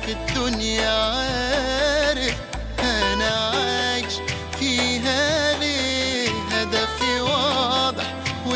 في الدنيا عارف انا عايش فيها ليه هدفي واضح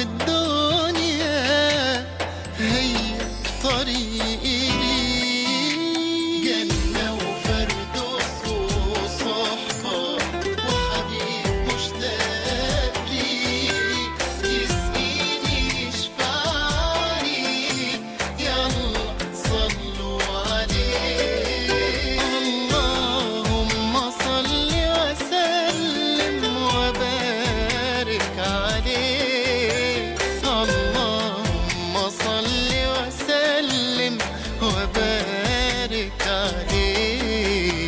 والدنيا هي طريقي ليه جنة وفردوس وصحبة وحبيب مشتاق لي يسقيني يشفعني يلا صلوا عليه اللهم صل وسلم وبارك عليه اللهم صل وسلم وبارك عليه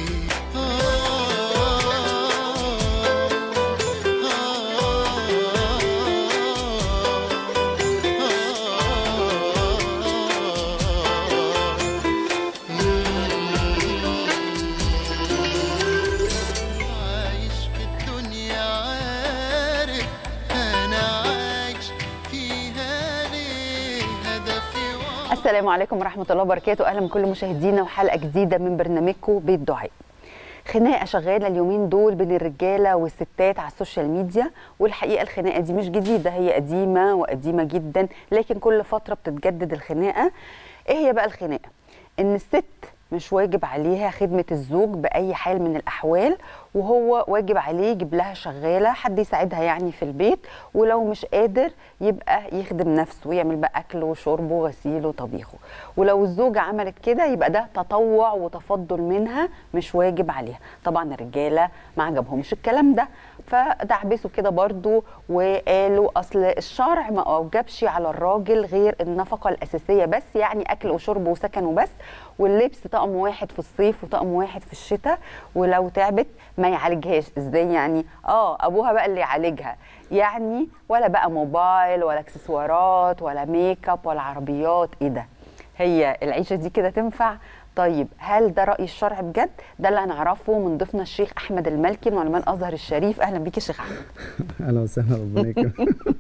عايش في الدنيا عارف انا عايش فيها ليه هدفي واضح السلام عليكم ورحمة الله وبركاته أهلا بكل مشاهدينا وحلقة جديدة من برنامجكم بيت دعاء خناقة شغالة اليومين دول بين الرجالة والستات على السوشيال ميديا والحقيقة الخناقة دي مش جديدة هي قديمة وقديمة جدا لكن كل فترة بتتجدد الخناقة ايه هي بقى الخناقة؟ ان الست مش واجب عليها خدمة الزوج بأي حال من الأحوال وهو واجب عليه يجيب لها شغالة حد يساعدها يعني في البيت ولو مش قادر يبقى يخدم نفسه ويعمل بقى أكله وشربه وغسيله وطبيخه ولو الزوجة عملت كده يبقى ده تطوع وتفضل منها مش واجب عليها طبعا الرجالة ما عجبهمش الكلام ده فدعبسوا كده برضو وقالوا أصل الشرع ما أوجبش على الراجل غير النفقة الأساسية بس يعني أكل وشرب وسكن وبس واللبس طقم واحد في الصيف وطقم واحد في الشتاء ولو تعبت ما يعالجهاش ازاي يعني اه ابوها بقى اللي يعالجها يعني ولا بقى موبايل ولا اكسسوارات ولا ميك اب ولا عربيات ايه ده هي العيشه دي كده تنفع طيب هل ده راي الشرع بجد ده اللي هنعرفه من ضيفنا الشيخ احمد المالكي من علماء الازهر الشريف اهلا بيك يا شيخ احمد اهلا وسهلا ربنا يكرمك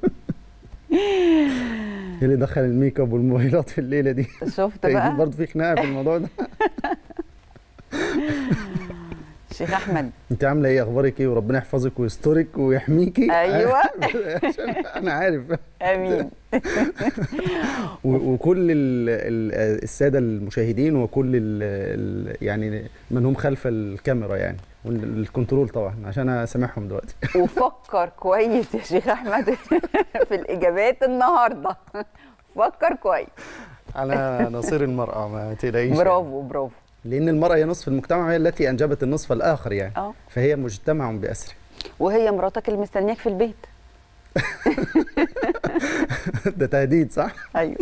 ايه اللي دخل الميك اب والموبايلات في الليله دي شفت بقى برضه في خناقه في الموضوع ده شيخ احمد انت عامله ايه اخبارك ايه وربنا يحفظك ويسترك ويحميكي أيوة. عشان انا عارف امين و- وكل ال- ال- الساده المشاهدين وكل ال ال يعني من هم خلف الكاميرا يعني والكنترول طبعا عشان اسامحهم دلوقتي وفكر كويس يا شيخ احمد في الاجابات النهارده فكر كويس على نصير المراه ما تقلقيش يعني. برافو برافو لان المراه هي نصف المجتمع هي التي انجبت النصف الاخر يعني اه فهي مجتمع باسره وهي مراتك اللي مستنياك في البيت ده تهديد صح ايوه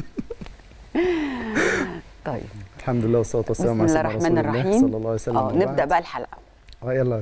طيب الحمد لله والصلاه والسلام بسم على الله سيدنا الرحمن رسول الله الرحيم صلى الله عليه وسلم اه وبعد. نبدا بقى الحلقه اه يلا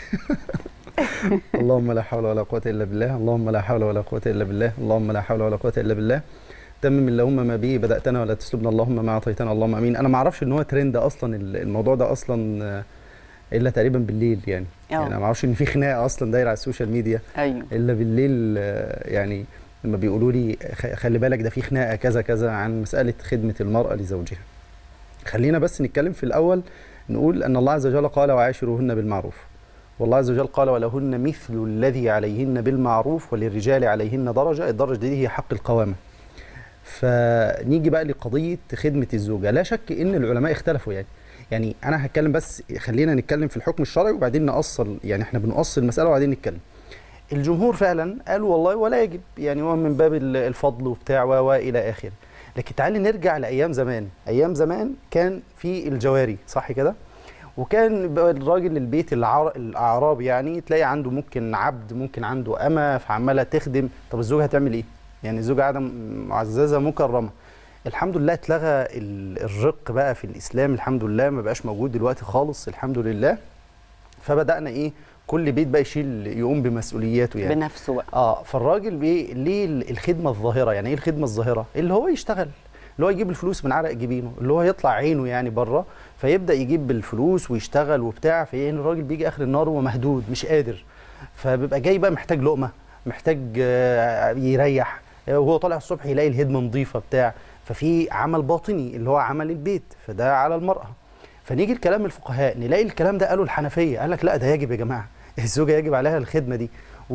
اللهم لا حول ولا قوه الا بالله اللهم لا حول ولا قوه الا بالله اللهم لا حول ولا قوه الا بالله تمم اللهم ما به بداتنا ولا تسلبنا اللهم ما اعطيتنا اللهم امين انا ما اعرفش ان هو ترند اصلا الموضوع ده اصلا آه، الا تقريبا بالليل يعني اه. يعني انا ما اعرفش ان في خناقه اصلا دايره على السوشيال ميديا ايوه الا بالليل آه، يعني لما بيقولوا لي خ- خلي بالك ده في خناقه كذا كذا عن مساله خدمه المراه لزوجها خلينا بس نتكلم في الاول نقول ان الله عز وجل قال وعاشروهن بالمعروف والله عز وجل قال ولهن مثل الذي عليهن بالمعروف وللرجال عليهن درجه الدرجه دي هي حق القوامه فنيجي بقى لقضيه خدمه الزوجه لا شك ان العلماء اختلفوا يعني يعني انا هتكلم بس خلينا نتكلم في الحكم الشرعي وبعدين نأصل يعني احنا بنأصل المساله وبعدين نتكلم الجمهور فعلا قالوا والله ولا يجب يعني هو من باب ال- الفضل وبتاع و و الى اخره لكن تعالي نرجع لايام زمان ايام زمان كان في الجواري صح كده وكان بقى الراجل البيت العر... الاعراب يعني تلاقي عنده ممكن عبد ممكن عنده امه فعماله تخدم طب الزوجه هتعمل ايه يعني الزوجه قاعده معززه مكرمه الحمد لله اتلغى ال- الرق بقى في الاسلام الحمد لله ما بقاش موجود دلوقتي خالص الحمد لله فبدانا ايه كل بيت بقى يشيل يقوم بمسؤولياته يعني بنفسه بقى اه فالراجل بيه ليه ال- الخدمه الظاهره يعني ايه الخدمه الظاهره اللي هو يشتغل اللي هو يجيب الفلوس من عرق جبينه اللي هو يطلع عينه يعني بره فيبدا يجيب الفلوس ويشتغل وبتاع فايه الراجل بيجي اخر النهار وهو مهدود مش قادر فبيبقى جاي بقى محتاج لقمه محتاج آه، يريح آه، وهو طالع الصبح يلاقي الهدمه نظيفه بتاع ففي عمل باطني اللي هو عمل البيت فده على المراه فنيجي الكلام الفقهاء نلاقي الكلام ده قالوا الحنفيه قال لك لا ده يجب يا جماعه الزوجه يجب عليها الخدمه دي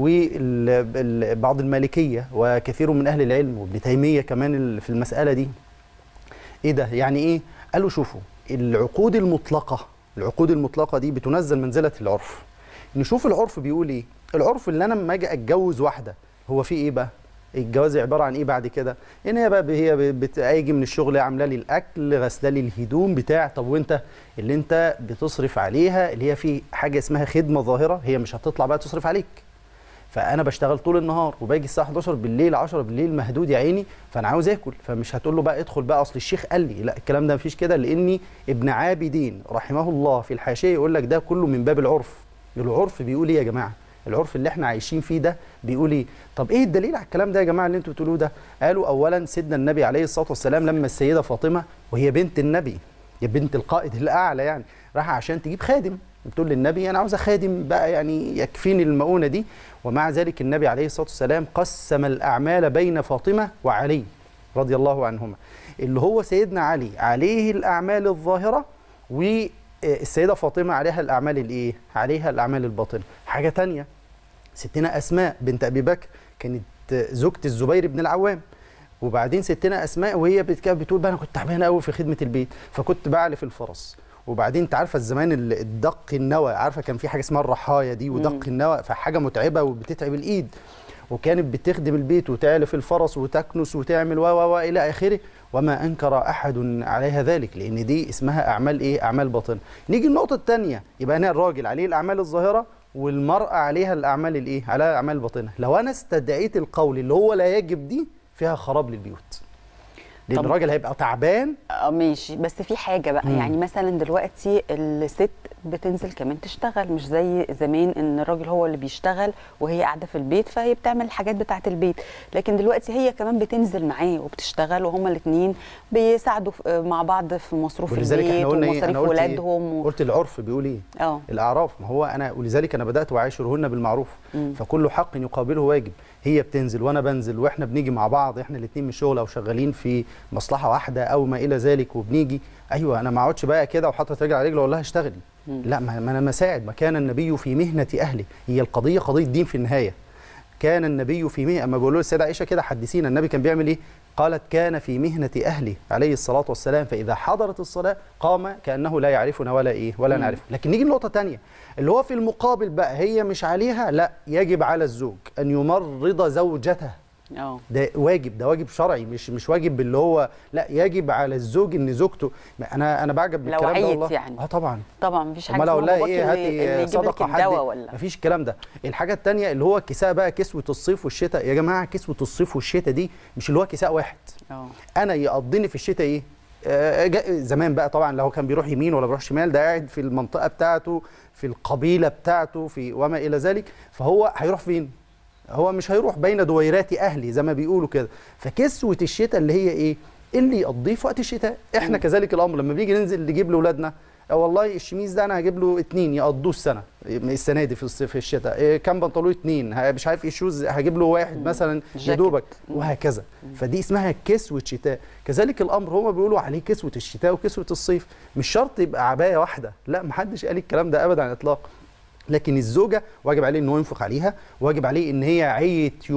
وبعض المالكيه وكثير من اهل العلم وابن تيميه كمان ال- في المساله دي ايه ده يعني ايه قالوا شوفوا العقود المطلقه العقود المطلقه دي بتنزل منزله العرف نشوف العرف بيقول ايه العرف اللي انا لما اجي اتجوز واحده هو في ايه بقى الجواز عباره عن ايه بعد كده ان هي بقى هي بتيجي من الشغل عامله لي الاكل غسله لي الهدوم بتاع طب وانت اللي انت بتصرف عليها اللي هي في حاجه اسمها خدمه ظاهره هي مش هتطلع بقى تصرف عليك فانا بشتغل طول النهار وباجي الساعه 11 بالليل 10 بالليل مهدود يا عيني فانا عاوز اكل فمش هتقول له بقى ادخل بقى اصل الشيخ قال لي لا الكلام ده مفيش كده لاني ابن عابدين رحمه الله في الحاشيه يقول لك ده كله من باب العرف العرف بيقول ايه يا جماعه العرف اللي احنا عايشين فيه ده بيقول ايه طب ايه الدليل على الكلام ده يا جماعه اللي انتوا بتقولوه ده قالوا اولا سيدنا النبي عليه الصلاه والسلام لما السيده فاطمه وهي بنت النبي يا بنت القائد الاعلى يعني راح عشان تجيب خادم بتقول للنبي انا عاوزه خادم بقى يعني يكفيني المؤونه دي ومع ذلك النبي عليه الصلاه والسلام قسم الاعمال بين فاطمه وعلي رضي الله عنهما اللي هو سيدنا علي عليه الاعمال الظاهره والسيده فاطمه عليها الاعمال الايه عليها الاعمال الباطنه حاجه تانية ستنا اسماء بنت ابي بكر كانت زوجة الزبير بن العوام وبعدين ستنا اسماء وهي بت- كانت بتقول بقى انا كنت تعبانه قوي في خدمه البيت فكنت بعلف الفرس وبعدين انت عارفه الزمان ال- الدق النوى عارفه كان في حاجه اسمها الرحايه دي ودق النوى فحاجه متعبه وبتتعب الايد وكانت بتخدم البيت وتعلف الفرس وتكنس وتعمل و و و الى اخره وما انكر احد عليها ذلك لان دي اسمها اعمال ايه اعمال باطنه نيجي النقطه الثانيه يبقى هنا الراجل عليه الاعمال الظاهره والمراه عليها الاعمال الايه عليها الاعمال الباطنه لو انا استدعيت القول اللي هو لا يجب دي فيها خراب للبيوت لان طب- الراجل هيبقى تعبان اه ماشي بس في حاجه بقى مم. يعني مثلا دلوقتي الست بتنزل كمان تشتغل مش زي زمان ان الراجل هو اللي بيشتغل وهي قاعده في البيت فهي بتعمل الحاجات بتاعه البيت لكن دلوقتي هي كمان بتنزل معاه وبتشتغل وهما الاثنين بيساعدوا في- مع بعض في مصروف ولذلك البيت احنا قلنا ايه ومصاريف انا قلت إيه؟ ولادهم و... قلت العرف بيقول ايه اه الاعراف ما هو انا ولذلك انا بدات وعاشرهن بالمعروف مم. فكل حق يقابله واجب هي بتنزل وانا بنزل واحنا بنيجي مع بعض احنا الاثنين من الشغل او شغالين في مصلحه واحده او ما الى ذلك وبنيجي ايوه انا ما اقعدش بقى كده وحاطط رجل على رجل واقول لها اشتغلي مم. لا ما ما انا مساعد ما كان النبي في مهنه اهله هي القضيه قضيه دين في النهايه كان النبي في مهنه اما بيقولوا للسيده عائشه كده حدثينا النبي كان بيعمل ايه قالت كان في مهنه اهله عليه الصلاه والسلام فاذا حضرت الصلاه قام كانه لا يعرفنا ولا ايه ولا مم. نعرفه لكن نيجي لنقطه تانية اللي هو في المقابل بقى هي مش عليها لا يجب على الزوج ان يمرض زوجته اه ده واجب ده واجب شرعي مش مش واجب اللي هو لا يجب على الزوج ان زوجته ما انا انا بعجب لو بالكلام ده عيت والله يعني. اه طبعا طبعا مفيش حاجه امال اقول لها اسمها ايه باباكي اللي- اللي هاتي يجيب لك صدقه حد الدواء ولا مفيش الكلام ده الحاجه الثانيه اللي هو الكساء بقى كسوه الصيف والشتاء يا جماعه كسوه الصيف والشتاء دي مش اللي هو كساء واحد اه انا يقضيني في الشتاء ايه آه، جا- زمان بقى طبعا لو كان بيروح يمين ولا بيروح شمال ده قاعد في المنطقه بتاعته في القبيله بتاعته في وما الى ذلك فهو هيروح فين هو مش هيروح بين دويرات اهلي زي ما بيقولوا كده فكسوه الشتاء اللي هي ايه اللي يقضيه في وقت الشتاء احنا كذلك الامر لما بنيجي ننزل نجيب لاولادنا آه والله الشميز ده انا هجيب له اتنين يقضوه السنه السنه دي في الصيف في الشتاء إيه كام بنطلون اتنين ه- مش عارف ايه شوز هجيب له واحد مثلا يا جاكيت. دوبك وهكذا فدي اسمها كسوه شتاء كذلك الامر هما بيقولوا عليه كسوه الشتاء وكسوه الصيف مش شرط يبقى عبايه واحده لا محدش قال الكلام ده ابدا على الاطلاق لكن الزوجه واجب عليه ان هو ينفق عليها واجب عليه ان هي عيت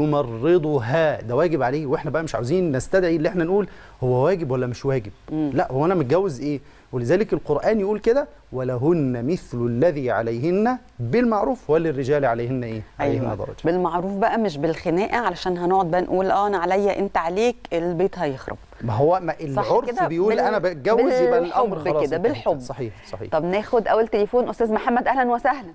يمرضها ده واجب عليه واحنا بقى مش عاوزين نستدعي اللي احنا نقول هو واجب ولا مش واجب لا هو انا متجوز ايه ولذلك القران يقول كده ولهن مثل الذي عليهن بالمعروف وللرجال عليهن ايه عليهن ايوه درجه بالمعروف بقى مش بالخناقه علشان هنقعد بقى نقول اه انا عليا انت عليك البيت هيخرب ما هو ما العرف كده؟ بيقول بال- انا بتجوز يبقى الامر بالحب خلاص كده، انتهت. بالحب. صحيح صحيح طب ناخد اول تليفون استاذ محمد اهلا وسهلا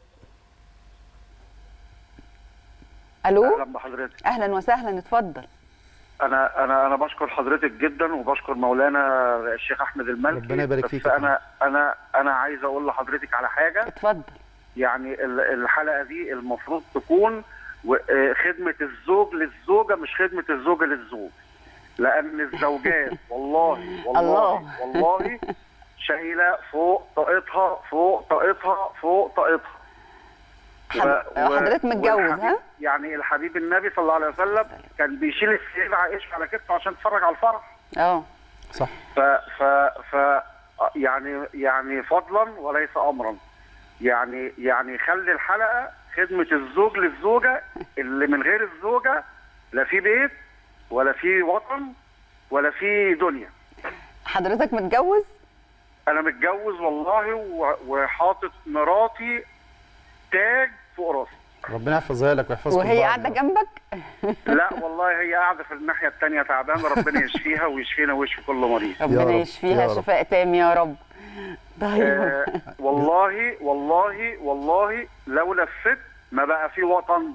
الو اهلا بحضرتك اهلا وسهلا اتفضل انا انا انا بشكر حضرتك جدا وبشكر مولانا الشيخ احمد المالكي ربنا يبارك بس فيك يا انا انا انا عايز اقول لحضرتك على حاجه اتفضل يعني ال- الحلقه دي المفروض تكون و- آه، خدمه الزوج للزوجه مش خدمه الزوجه للزوج لان الزوجات والله والله الله. والله شايله فوق طاقتها فوق طاقتها فوق طاقتها حض- حضرتك متجوز، والحبيب- ها؟ يعني الحبيب النبي صلى الله عليه وسلم كان بيشيل السيدة عائشة على كتفه عشان تتفرج على الفرح اه صح ف ف ف آه، يعني يعني فضلا وليس امرا يعني يعني خلي الحلقه خدمه الزوج للزوجه اللي من غير الزوجه لا في بيت ولا في وطن ولا في دنيا حضرتك متجوز انا متجوز والله و- وحاطط مراتي تاج فوق راسي ربنا يحفظها لك ويحفظكم وهي بعض قاعده يا رب. جنبك لا والله هي قاعده في الناحيه الثانيه تعبانه ربنا يشفيها ويشفينا ويشفي كل مريض ربنا رب، يشفيها يا رب. شفاء تام يا رب طيب آه والله والله والله لو لفت ما بقى في وطن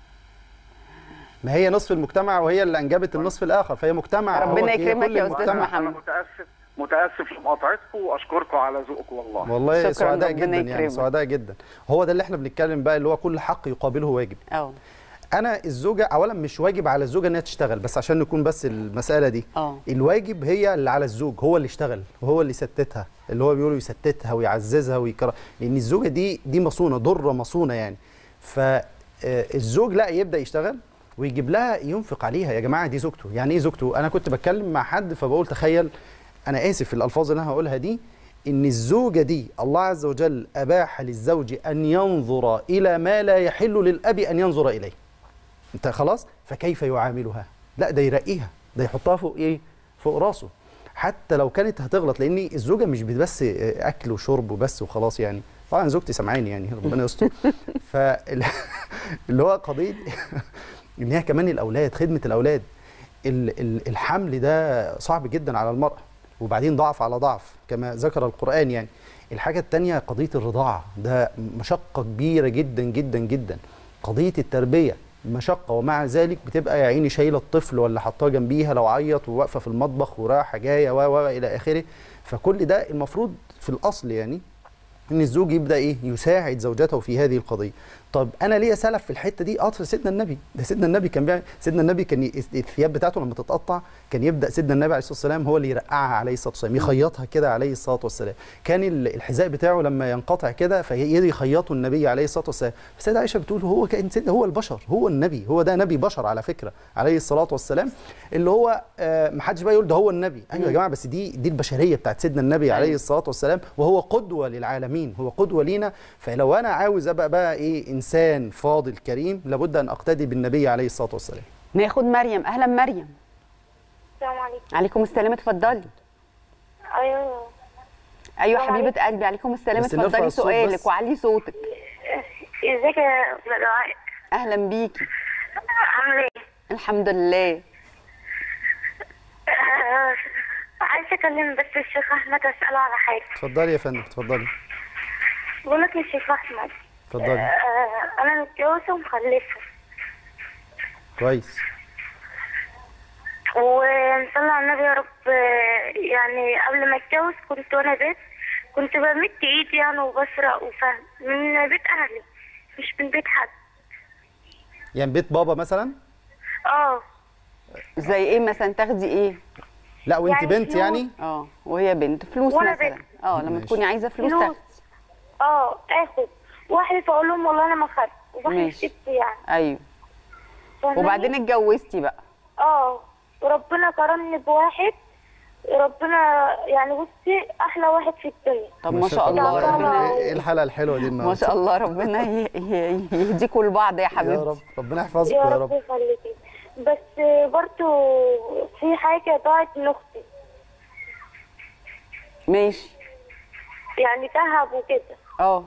ما هي نصف المجتمع وهي اللي انجبت النصف الاخر فهي مجتمع ربنا هو يكرمك كل يا أستاذ المجتمع. محمد. انا متاسف متاسف لمقاطعتكم واشكركم على ذوقكم والله والله شكراً، سعداء ربنا جدا يعني يكرمك. سعداء جدا هو ده اللي احنا بنتكلم بقى اللي هو كل حق يقابله واجب اه انا الزوجه اولا مش واجب على الزوجه انها تشتغل بس عشان نكون بس المساله دي اه الواجب هي اللي على الزوج هو اللي يشتغل وهو اللي يستتها اللي هو بيقولوا يستتها ويعززها ويكره لان الزوجه دي دي مصونه ضره مصونه يعني فالزوج لا يبدا يشتغل ويجيب لها ينفق عليها يا جماعه دي زوجته يعني ايه زوجته انا كنت بتكلم مع حد فبقول تخيل انا اسف في الالفاظ اللي انا هقولها دي ان الزوجه دي الله عز وجل اباح للزوج ان ينظر الى ما لا يحل للاب ان ينظر اليه انت خلاص فكيف يعاملها لا ده يرقيها ده يحطها فوق ايه فوق راسه حتى لو كانت هتغلط لان الزوجه مش بس اكل وشرب وبس وخلاص يعني طبعا زوجتي سامعاني يعني ربنا يستر فاللي هو قضيه ان هي كمان الاولاد خدمه الاولاد ال- ال- الحمل ده صعب جدا على المراه وبعدين ضعف على ضعف كما ذكر القران يعني الحاجه الثانيه قضيه الرضاعه ده مشقه كبيره جدا جدا جدا قضيه التربيه مشقه ومع ذلك بتبقى يا عيني شايله الطفل ولا حطاه جنبيها لو عيط وواقفه في المطبخ ورايحه جايه و و الى اخره فكل ده المفروض في الاصل يعني ان الزوج يبدا ايه يساعد زوجته في هذه القضيه طب انا ليا سلف في الحته دي اه في سيدنا النبي ده سيدنا النبي كان بيعمل سيدنا النبي كان ي- الثياب بتاعته لما تتقطع كان يبدا سيدنا النبي عليه الصلاه والسلام هو اللي يرقعها عليه الصلاه والسلام يخيطها كده عليه الصلاه والسلام كان ال- الحذاء بتاعه لما ينقطع كده فيجي يخيطه النبي عليه الصلاه والسلام السيده عائشه بتقول هو كان سيد هو البشر هو النبي هو ده نبي بشر على فكره عليه الصلاه والسلام اللي هو آه ما حدش بقى يقول ده هو النبي ايوه يا جماعه بس دي دي البشريه بتاعت سيدنا النبي عليه أيوة. الصلاه والسلام وهو قدوه للعالمين هو قدوه لينا فلو انا عاوز ابقى بقى ايه انسان فاضل كريم لابد ان اقتدي بالنبي عليه الصلاه والسلام ناخد مريم اهلا مريم السلام عليكم عليكم السلام اتفضلي ايوه ايوه السلام حبيبه قلبي عليكم السلام بس نرفع اتفضلي الصوت سؤالك بس. وعلي صوتك ازيك يا أستاذ دعاء اهلا بيكي عامل ايه؟ الحمد لله آه، عايزه اكلم بس الشيخ احمد اساله على حاجه اتفضلي يا فندم اتفضلي بقول لك يا شيخ احمد اتفضلي آه، انا متجوزه ومخلفه كويس ونصلي على النبي يا رب آه، يعني قبل ما اتجوز كنت وانا بيت كنت بمد ايدي يعني وبسرق وفهم من بيت اهلي مش من بيت حد يعني بيت بابا مثلا اه زي ايه مثلا تاخدي ايه لا وانت يعني بنت فلوس. يعني اه وهي بنت فلوس وأنا مثلا بنت. اه لما ماشي. تكوني عايزه فلوس فلوس. تاخدي اه اخد واحد اقول لهم والله انا ما خدت وبحلف ماشي. ست يعني ايوه فاهماني؟ وبعدين اتجوزتي بقى اه وربنا كرمني بواحد ربنا يعني بصي احلى واحد في الدنيا طب ما شاء الله الله. ربنا ايه الحلقه الحلوه دي النهارده ما شاء الله ربنا ي- ي- يهديكوا لبعض يا يا حبيبتي رب ربنا يحفظك يا يا رب رب يخليكي بس برضو في حاجة ضاعت من اختي ماشي يعني ذهب وكده اه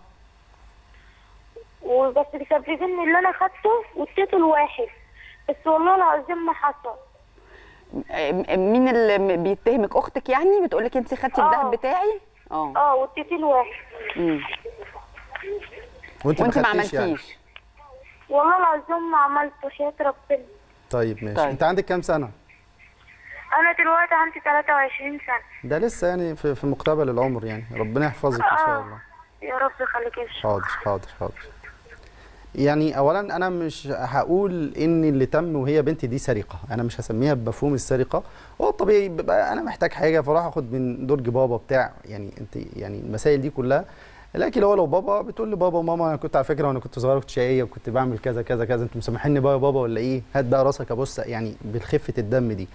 وبس بسبب ان اللي انا خدته واديته لواحد بس والله العظيم ما حصل م- مين اللي م- بيتهمك اختك يعني بتقولك انت خدتي آه. الذهب بتاعي اه اه واديته لواحد مم. وانت ما وانت ما خدتيش يعني عملتيش والله العظيم ما عملت وحياة ربنا طيب ماشي طيب. انت عندك كام سنه انا دلوقتي عندي 23 سنة ده لسه يعني في, في مقتبل العمر يعني ربنا يحفظك ان شاء الله يا رب يخليك ان شاء حاضر حاضر حاضر يعني اولا انا مش هقول ان اللي تم وهي بنتي دي سرقه انا مش هسميها بمفهوم السرقه هو الطبيعي بيبقى انا محتاج حاجه فراح اخد من درج بابا بتاع يعني انت يعني المسائل دي كلها لكن هو لو بابا بتقول لي بابا وماما انا كنت على فكره وانا كنت صغيره كنت شقيه وكنت بعمل كذا كذا كذا انتوا مسامحيني بقى يا بابا ولا ايه هات بقى راسك ابص يعني بالخفه الدم دي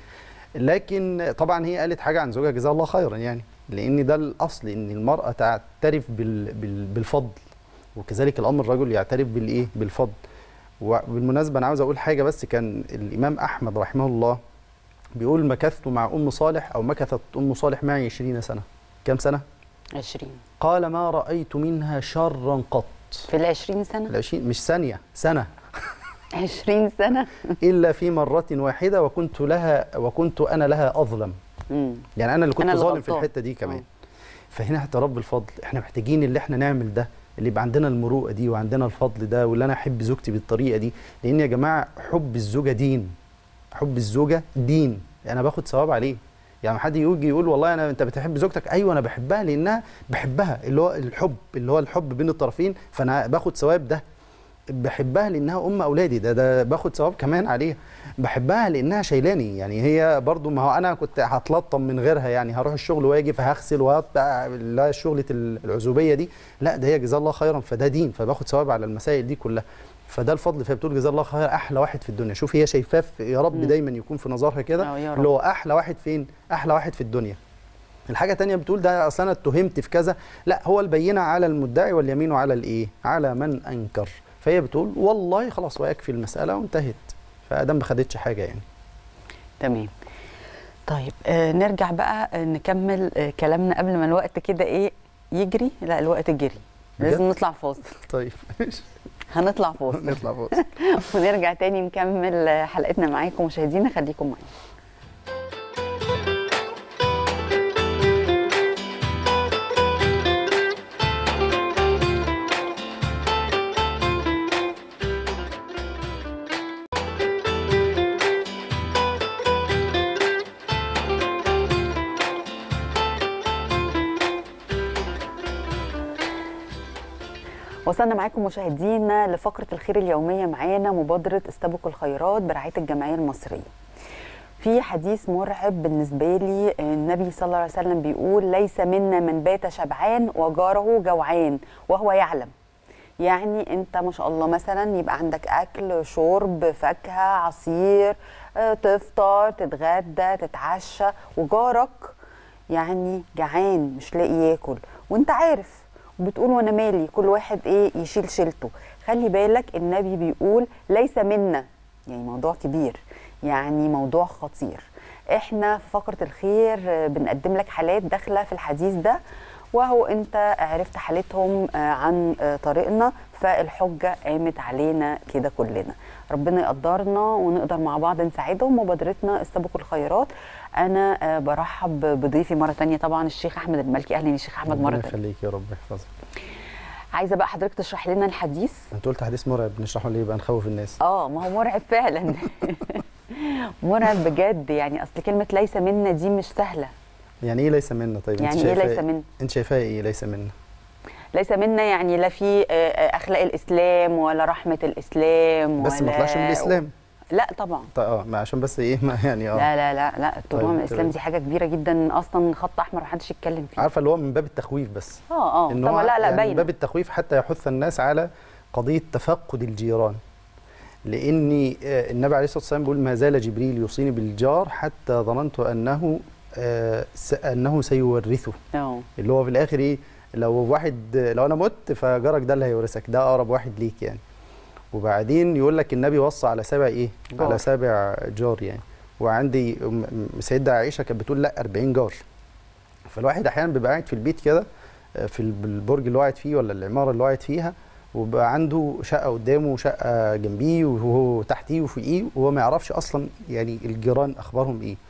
لكن طبعا هي قالت حاجه عن زوجها جزاها الله خيرا يعني لان ده الاصل ان المراه تعترف بال بال بالفضل وكذلك الامر الرجل يعترف بالايه بالفضل وبالمناسبه انا عاوز اقول حاجه بس كان الامام احمد رحمه الله بيقول مكثت مع ام صالح او مكثت ام صالح معي 20 سنه كم سنه 20 قال ما رايت منها شرا قط في ال 20 سنه العشرين مش ثانيه سنه 20 سنه الا في مره واحده وكنت لها وكنت انا لها اظلم مم. يعني انا اللي كنت أنا اللي ظالم في غلطان. الحته دي كمان آه. فهنا اعتراف بالفضل احنا محتاجين اللي احنا نعمل ده اللي يبقى عندنا المروءه دي وعندنا الفضل ده واللي انا احب زوجتي بالطريقه دي لان يا جماعه حب الزوجه دين حب الزوجه دين انا باخد ثواب عليه يعني حد يجي يقول والله انا انت بتحب زوجتك ايوه انا بحبها لانها بحبها اللي هو الحب اللي هو الحب بين الطرفين فانا باخد ثواب ده بحبها لانها ام اولادي ده ده باخد ثواب كمان عليها بحبها لانها شايلاني يعني هي برضو ما هو انا كنت هتلطم من غيرها يعني هروح الشغل واجي فهغسل وهطبع لا شغله العزوبيه دي لا ده هي جزاه الله خيرا فده دين فباخد ثواب على المسائل دي كلها فده الفضل فهي بتقول جزاه الله خير احلى واحد في الدنيا شوف هي شايفاه في- يا رب مم. دايما يكون في نظرها كده آه، يا رب. اللي هو احلى واحد فين احلى واحد في الدنيا الحاجه تانية بتقول ده اصل انا اتهمت في كذا لا هو البينه على المدعي واليمين على الايه على من انكر فهي بتقول والله خلاص ويكفي المساله وانتهت فادم ما خدتش حاجه يعني تمام طيب آه نرجع بقى آه نكمل آه كلامنا قبل ما الوقت كده ايه يجري لا الوقت جري لازم بجد؟ نطلع فاصل طيب هنطلع فاصل نطلع فاصل ونرجع تاني نكمل آه، حلقتنا معاكم مشاهدينا خليكم معانا وصلنا معاكم مشاهدينا لفقرة الخير اليومية معانا مبادرة استبقوا الخيرات برعاية الجمعية المصرية في حديث مرعب بالنسبة لي النبي صلى الله عليه وسلم بيقول ليس منا من بات شبعان وجاره جوعان وهو يعلم يعني انت ما شاء الله مثلا يبقى عندك اكل شرب فاكهه عصير آه، تفطر تتغدى تتعشى وجارك يعني جعان مش لاقي ياكل وانت عارف وبتقول وانا مالي كل واحد ايه يشيل شيلته خلي بالك النبي بيقول ليس منا يعني موضوع كبير يعني موضوع خطير احنا في فقره الخير آه، بنقدم لك حالات داخله في الحديث ده وهو انت عرفت حالتهم آه، عن آه، طريقنا فالحجه قامت علينا كده كلنا ربنا يقدرنا ونقدر مع بعض نساعدهم مبادرتنا استبقوا الخيرات انا آه، برحب بضيفي مره تانية طبعا الشيخ احمد المالكي اهلا يا شيخ احمد مره ربنا تانية يخليك يا رب يحفظك عايزه بقى حضرتك تشرح لنا الحديث انت قلت حديث مرعب نشرحه ليه بقى نخوف الناس اه ما هو مرعب فعلا مرعب بجد يعني اصل كلمه ليس منا دي مش سهله يعني ايه ليس منا طيب يعني انت ايه شايفاه ليس منا انت شايفاها ايه ليس منا ليس منا يعني لا في آه، آه، اخلاق الاسلام ولا رحمه الاسلام بس ما ولا- طلعش من الاسلام لا طبعا طيب اه ما عشان بس ايه ما يعني اه لا لا لا لا الطلوع طيب، من الاسلام تمام. دي حاجه كبيره جدا اصلا خط احمر محدش يتكلم فيه عارفه اللي هو من باب التخويف بس اه اه إن طبعا هو لا لا يعني من باينه باب التخويف حتى يحث الناس على قضيه تفقد الجيران لاني آه، النبي عليه الصلاه والسلام بيقول ما زال جبريل يوصيني بالجار حتى ظننت انه آه، س- انه سيورثه اه اللي هو في الاخر ايه لو واحد لو انا مت فجارك ده اللي هيورثك ده اقرب واحد ليك يعني وبعدين يقول لك النبي وصى على سبع ايه جار. على سبع جار يعني وعندي أم- أم- سيدة عائشه كانت بتقول لا 40 جار فالواحد احيانا بيبقى قاعد في البيت كده آه، في الب- البرج اللي هو قاعد فيه ولا العماره اللي هو قاعد فيها وبقى عنده شقه قدامه وشقه جنبيه وهو تحتيه وفوقيه وهو ما يعرفش اصلا يعني الجيران اخبارهم ايه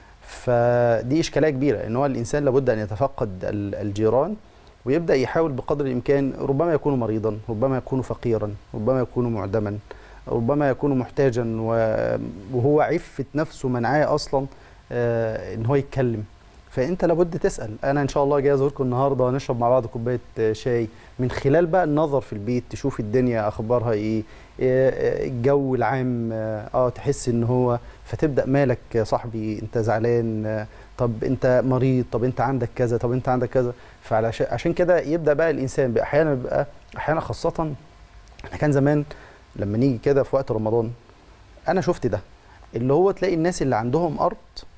فدي اشكاليه كبيره ان هو الانسان لابد ان يتفقد ال- الجيران ويبدا يحاول بقدر الامكان ربما يكون مريضا ربما يكون فقيرا ربما يكون معدما ربما يكون محتاجا و- وهو عفه نفسه منعاه اصلا آه، ان هو يتكلم فانت لابد تسال انا ان شاء الله جاي ازوركم النهارده نشرب مع بعض كوبايه آه، شاي من خلال بقى النظر في البيت تشوف الدنيا اخبارها ايه آه، آه، الجو العام اه آه، تحس ان هو فتبدا مالك يا صاحبي انت زعلان آه، طب انت مريض طب انت عندك كذا طب انت عندك كذا فعلشان عشان كده يبدا بقى الانسان بقى احيانا بيبقى احيانا خاصه احنا كان زمان لما نيجي كده في وقت رمضان انا شفت ده اللي هو تلاقي الناس اللي عندهم ارض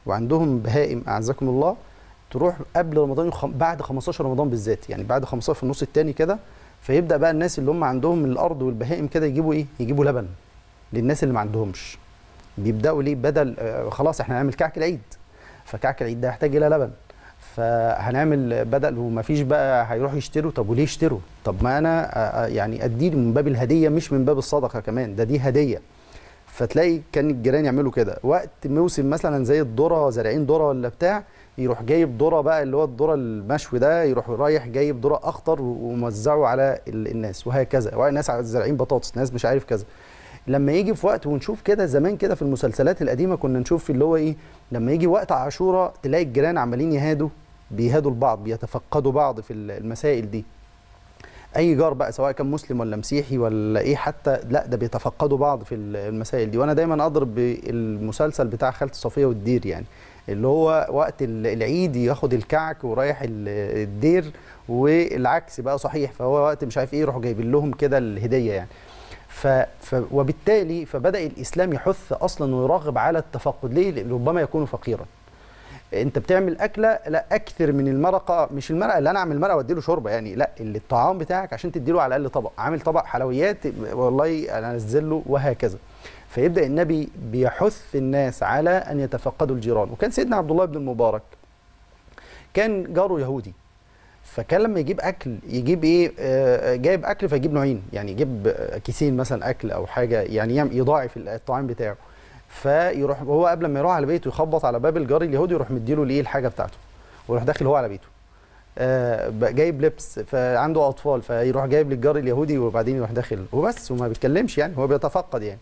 وعندهم بهائم اعزكم الله تروح قبل رمضان وخم... بعد 15 رمضان بالذات يعني بعد 15 في النص الثاني كده فيبدا بقى الناس اللي هم عندهم الارض والبهائم كده يجيبوا ايه يجيبوا لبن للناس اللي ما عندهمش بيبداوا ليه بدل آه خلاص احنا هنعمل كعك العيد فكعك العيد ده يحتاج الى لبن فهنعمل بدل وما فيش بقى هيروحوا يشتروا طب وليه يشتروا طب ما انا آه، آه، يعني اديه من باب الهديه مش من باب الصدقه كمان ده دي هديه فتلاقي كان الجيران يعملوا كده وقت موسم مثلا زي الذره زارعين ذره ولا بتاع يروح جايب ذره بقى اللي هو الذره المشوي ده يروح رايح جايب ذره اخضر وموزعه على ال- الناس وهكذا وناس زارعين بطاطس ناس مش عارف كذا لما يجي في وقت ونشوف كده زمان كده في المسلسلات القديمه كنا نشوف اللي هو ايه لما يجي وقت عاشوراء تلاقي الجيران عمالين يهادوا بيهادوا البعض بيتفقدوا بعض في المسائل دي اي جار بقى سواء كان مسلم ولا مسيحي ولا ايه حتى لا ده بيتفقدوا بعض في المسائل دي وانا دايما اضرب بالمسلسل بتاع خالة صفيه والدير يعني اللي هو وقت ال- العيد ياخد الكعك ورايح ال- الدير والعكس بقى صحيح فهو وقت مش عارف ايه يروحوا جايبين لهم كده الهديه يعني ف... ف... وبالتالي فبدا الاسلام يحث اصلا ويرغب على التفقد ليه لأن ربما يكون فقيرا انت بتعمل اكله لا اكثر من المرقه مش المرقه اللي انا اعمل مرقه واديله شوربه يعني لا اللي الطعام بتاعك عشان تديله على الاقل طبق عامل طبق حلويات والله انا انزل له وهكذا فيبدا النبي بيحث الناس على ان يتفقدوا الجيران وكان سيدنا عبد الله بن المبارك كان جاره يهودي فكان لما يجيب اكل يجيب ايه آه، جايب اكل فيجيب نوعين يعني يجيب آه، كيسين مثلا اكل او حاجه يعني يعمل- يضاعف الطعام بتاعه فيروح هو قبل ما يروح على بيته يخبط على باب الجار اليهودي يروح مديله الايه الحاجه بتاعته ويروح داخل هو على بيته آه بقى جايب لبس فعنده اطفال فيروح جايب للجار اليهودي وبعدين يروح داخل وبس وما بيتكلمش يعني هو بيتفقد يعني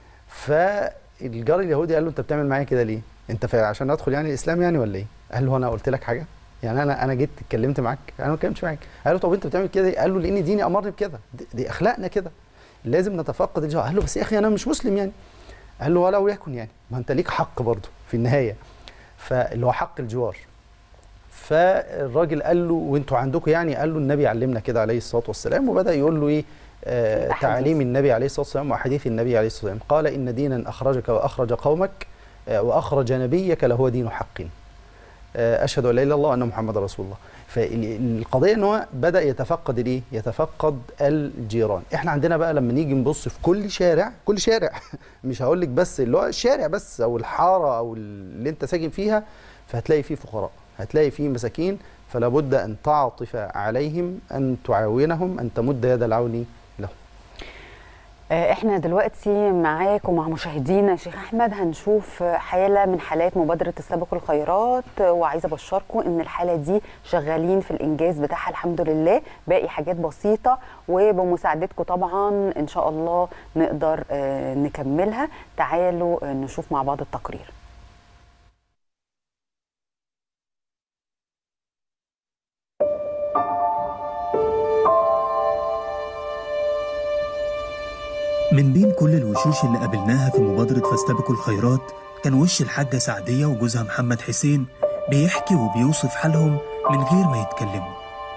فالجار اليهودي قال له انت بتعمل معايا كده ليه انت فا- عشان ادخل يعني الاسلام يعني ولا ايه قال له انا قلت لك حاجه يعني انا انا جيت اتكلمت معاك انا ما اتكلمتش معاك قال له طب انت بتعمل كده ليه؟ قال له لان ديني امرني بكده دي, دي اخلاقنا كده لازم نتفقد الجار قال له بس يا اخي انا مش مسلم يعني قال له ولو يكن يعني ما انت ليك حق برضه في النهايه فاللي هو حق الجوار فالراجل قال له وانتوا عندكم يعني قال له النبي علمنا كده عليه الصلاه والسلام وبدا يقول له ايه آه الأحاديث. تعاليم النبي عليه الصلاه والسلام واحاديث النبي عليه الصلاه والسلام قال ان دينا اخرجك واخرج قومك آه واخرج نبيك لهو دين حق آه اشهد ان لا اله الا الله وان محمد رسول الله فالقضيه ان هو بدا يتفقد الايه يتفقد الجيران احنا عندنا بقى لما نيجي نبص في كل شارع كل شارع مش هقول لك بس اللي هو الشارع بس او الحاره او اللي انت ساكن فيها فهتلاقي فيه فقراء هتلاقي فيه مساكين فلا بد ان تعطف عليهم ان تعاونهم ان تمد يد العون لهم آه، احنا دلوقتي معاك ومع مشاهدينا شيخ احمد هنشوف آه، حاله من حالات مبادره السابق الخيرات آه، وعايزه ابشركم ان الحاله دي شغالين في الانجاز بتاعها الحمد لله باقي حاجات بسيطه وبمساعدتكم طبعا ان شاء الله نقدر آه، نكملها تعالوا آه، نشوف مع بعض التقرير من بين كل الوشوش اللي قابلناها في مبادرة فاستبقوا الخيرات كان وش الحاجة سعدية وجوزها محمد حسين بيحكي وبيوصف حالهم من غير ما يتكلموا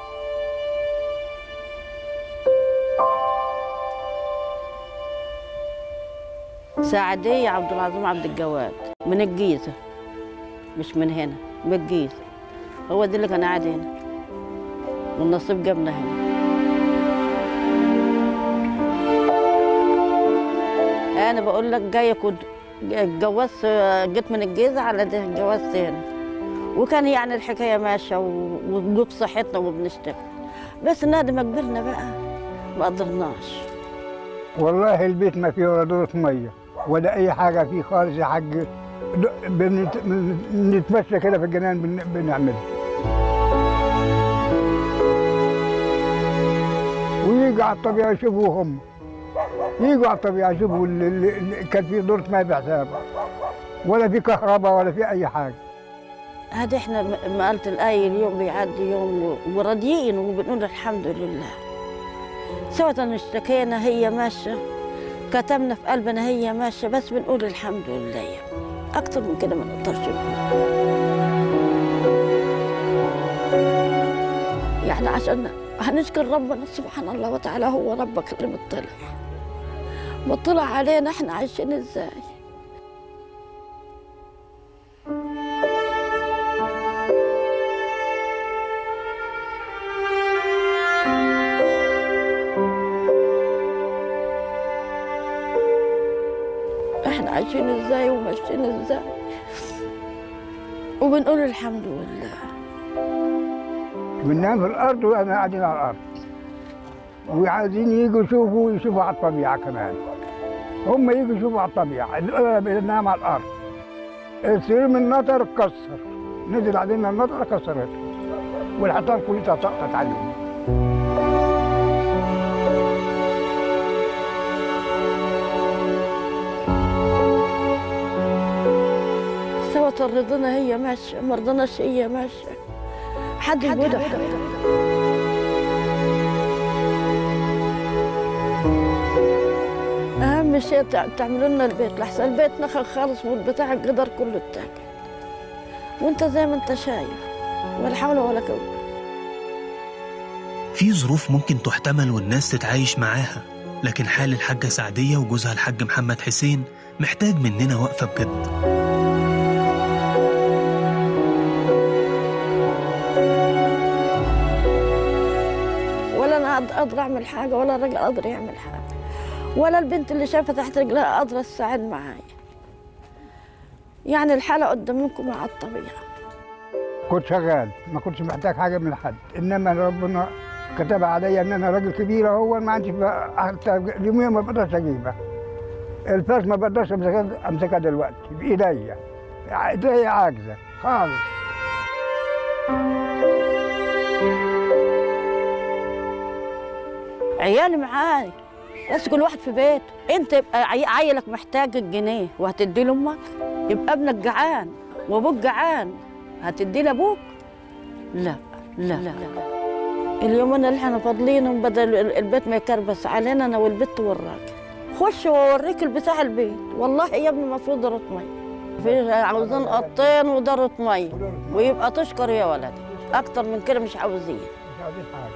سعدية عبد العظيم عبد الجواد من الجيزة مش من هنا من الجيزة هو ده اللي كان قاعد هنا والنصيب جابنا هنا أنا بقول لك جاية كنت اتجوزت جيت من الجيزة على ده اتجوزت هنا وكان يعني الحكاية ماشية و- وبصحتنا وبنشتغل بس نادي ما كبرنا بقى ما قدرناش والله البيت ما فيه ولا دورة مية ولا أي حاجة فيه خالص يا حاج د- بنت- بنتمشى كده في الجنان بن- بنعملها ويجوا على الطبيعة يشوفوا هم يجوا على الطبيعة يشوفوا اللي- اللي اللي كان فيه دورة مية بحساب ولا في كهرباء ولا في أي حاجة هذا احنا م- ما قلت الآية اليوم بيعدي يوم و- وراضيين وبنقول الحمد لله سواء اشتكينا هي ماشية كتمنا في قلبنا هي ماشية بس بنقول الحمد لله أكتر من كده ما نقدرش نقول يعني عشان هنشكر ربنا سبحان الله وتعالى هو ربك اللي مطلع مطلع علينا احنا عايشين ازاي عايشين ازاي وماشيين ازاي وبنقول الحمد لله بننام في الارض واحنا قاعدين على الارض وعايزين يجوا يشوفوا يشوفوا على الطبيعه كمان هم يجوا يشوفوا على الطبيعه الاغلب بننام على الارض السرير من النطر اتكسر نزل علينا النطر كسرته والحيطان كلها سقطت عليهم سوى رضنا هي ماشيه ما رضناش هي ماشيه حد يقول اهم شيء تع- تعملوا لنا البيت لحسن البيت نخل خالص والبتاع القدر كله اتاكل وانت زي ما انت شايف ولا حول ولا قوه في ظروف ممكن تحتمل والناس تتعايش معاها لكن حال الحاجة سعدية وجوزها الحاج محمد حسين محتاج مننا وقفة بجد ولا انا أقد- قادر اعمل حاجه ولا الراجل قادر يعمل حاجه ولا البنت اللي شايفه تحت رجلها قادره تساعد معايا يعني الحاله قدامكم على الطبيعه كنت شغال ما كنتش محتاج حاجه من حد انما ربنا كتب عليا ان انا راجل كبير اهو ما عنديش بقى- حتى اليوميه ما بقدرش اجيبها الفاس ما بقدرش امسكها امسكها دلوقتي بايديا ايديا عاجزه خالص عيالي معاي بس كل واحد في بيته انت يبقى عي- عيلك محتاج الجنيه وهتدي لامك يبقى ابنك جعان وابوك جعان هتدي لابوك لا لا لا اليوم انا اللي احنا فاضلين بدل ال- البيت ما يكربس علينا انا والبت والراجل خش واوريك البتاع البيت والله يا ابني ما في دارة ميه في عاوزين قطين ودارة ميه ويبقى تشكر يا ولدي اكتر من كده مش عاوزين مش عايزين حاجه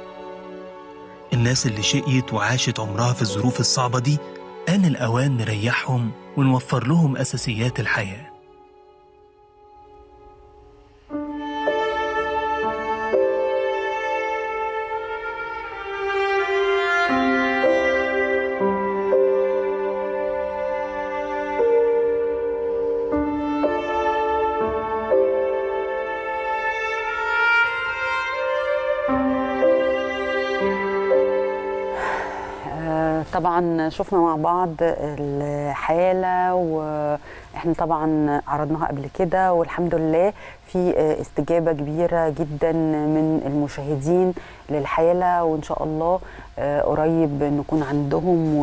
الناس اللي شقيت وعاشت عمرها في الظروف الصعبة دي آن الأوان نريحهم ونوفر لهم أساسيات الحياة آه، طبعا شفنا مع بعض الحالة واحنا طبعا عرضناها قبل كده والحمد لله في آه، استجابة كبيرة جدا من المشاهدين للحالة وإن شاء الله آه، قريب نكون عندهم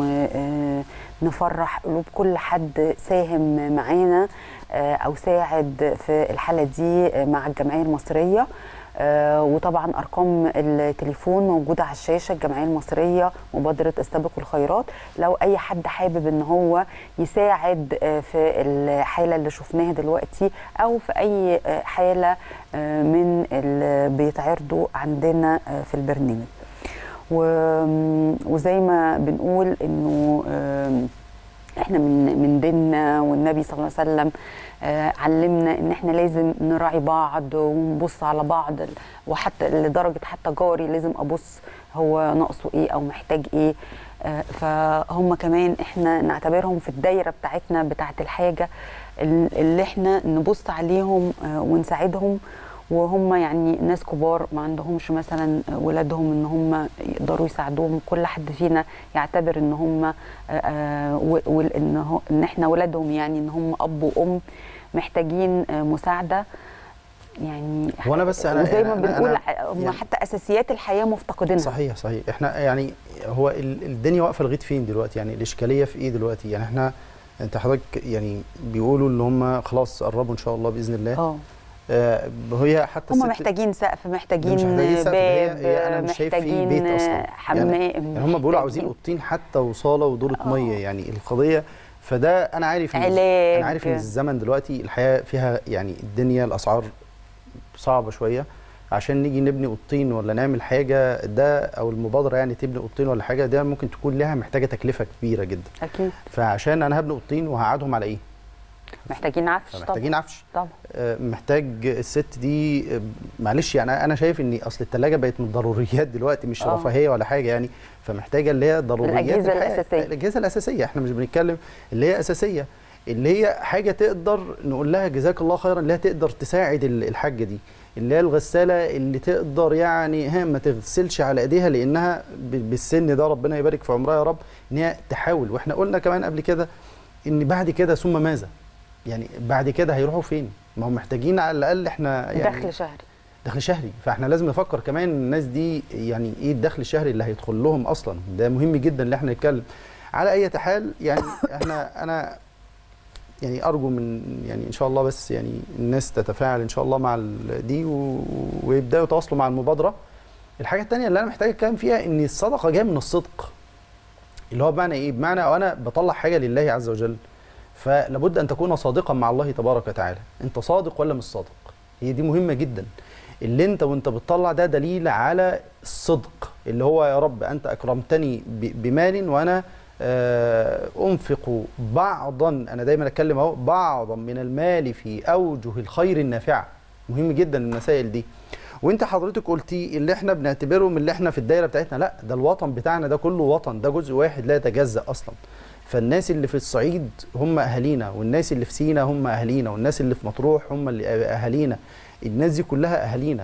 ونفرح قلوب كل حد ساهم معانا آه، أو ساعد في الحالة دي آه، مع الجمعية المصرية آه، وطبعا ارقام التليفون موجوده على الشاشه الجمعيه المصريه مبادره استبقوا الخيرات لو اي حد حابب ان هو يساعد آه، في الحاله اللي شفناها دلوقتي او في اي آه، حاله آه، من اللي بيتعرضوا عندنا آه، في البرنامج و- وزي ما بنقول انه آم، احنا من من ديننا والنبي صلى الله عليه وسلم آه، علمنا ان احنا لازم نراعي بعض ونبص على بعض ال- وحتى لدرجه حتى جاري لازم ابص هو ناقصه ايه او محتاج ايه آه، فهم كمان احنا نعتبرهم في الدايره بتاعتنا بتاعه الحاجه ال- اللي احنا نبص عليهم آه، ونساعدهم وهم يعني ناس كبار ما عندهمش مثلا ولادهم ان هم يقدروا يساعدوهم كل حد فينا يعتبر ان هم وان هو- ان احنا ولادهم يعني ان هم اب وام محتاجين آه، مساعده يعني هو أنا بس أنا- وزي ما أنا- بنقول أنا- هم يعني- حتى اساسيات الحياه مفتقدينها صحيح صحيح احنا يعني هو ال- الدنيا واقفه لغايه فين دلوقتي يعني الاشكاليه في ايه دلوقتي يعني احنا انت حضرتك يعني بيقولوا ان هم خلاص قربوا ان شاء الله باذن الله اه آه هي حتى هم الست- محتاجين سقف محتاجين, مش محتاجين سقف، هي- باب هي أنا مش شايف في محتاجين بيت أصلاً. حمام يعني هم بيقولوا عاوزين اوضتين حتى وصاله ودوره آه. ميه يعني القضيه فده انا عارف إن علاج. انا عارف ان الزمن دلوقتي الحياه فيها يعني الدنيا الاسعار صعبه شويه عشان نيجي نبني اوضتين ولا نعمل حاجه ده او المبادره يعني تبني اوضتين ولا حاجه ده ممكن تكون لها محتاجه تكلفه كبيره جدا اكيد فعشان انا هبني اوضتين وهقعدهم على ايه محتاجين عفش طبعا محتاجين عفش طبعا آه، محتاج الست دي آه، معلش يعني انا شايف ان اصل الثلاجه بقت من الضروريات دلوقتي مش آه. رفاهيه ولا حاجه يعني فمحتاجه اللي هي ضروريات الأجهزة الحياة. الأساسية. الاجهزه الاساسيه احنا مش بنتكلم اللي هي اساسيه اللي هي حاجه تقدر نقول لها جزاك الله خيرا اللي هي تقدر تساعد ال- الحاجه دي اللي هي الغساله اللي تقدر يعني ها ما تغسلش على ايديها لانها ب- بالسن ده ربنا يبارك في عمرها يا رب ان هي تحاول واحنا قلنا كمان قبل كده ان بعد كده ثم ماذا يعني بعد كده هيروحوا فين ما هم محتاجين على الاقل احنا يعني دخل شهري دخل شهري فاحنا لازم نفكر كمان الناس دي يعني ايه الدخل الشهري اللي هيدخل لهم اصلا ده مهم جدا ان احنا نتكلم على اي حال يعني احنا انا يعني ارجو من يعني ان شاء الله بس يعني الناس تتفاعل ان شاء الله مع ال- دي و- ويبداوا يتواصلوا مع المبادره الحاجه الثانيه اللي انا محتاج اتكلم فيها ان الصدقه جايه من الصدق اللي هو بمعنى ايه بمعنى انا بطلع حاجه لله عز وجل فلابد ان تكون صادقا مع الله تبارك وتعالى انت صادق ولا مش صادق هي دي مهمه جدا اللي انت وانت بتطلع ده دليل على الصدق اللي هو يا رب انت اكرمتني ب- بمال وانا آه، انفق بعضا انا دايما اتكلم اهو بعضا من المال في اوجه الخير النافعه مهم جدا المسائل دي وانت حضرتك قلتي اللي احنا بنعتبره من اللي احنا في الدايره بتاعتنا لا ده الوطن بتاعنا ده كله وطن ده جزء واحد لا يتجزا اصلا فالناس اللي في الصعيد هم اهالينا والناس اللي في سينا هم اهالينا والناس اللي في مطروح هم اللي اهالينا الناس دي كلها اهالينا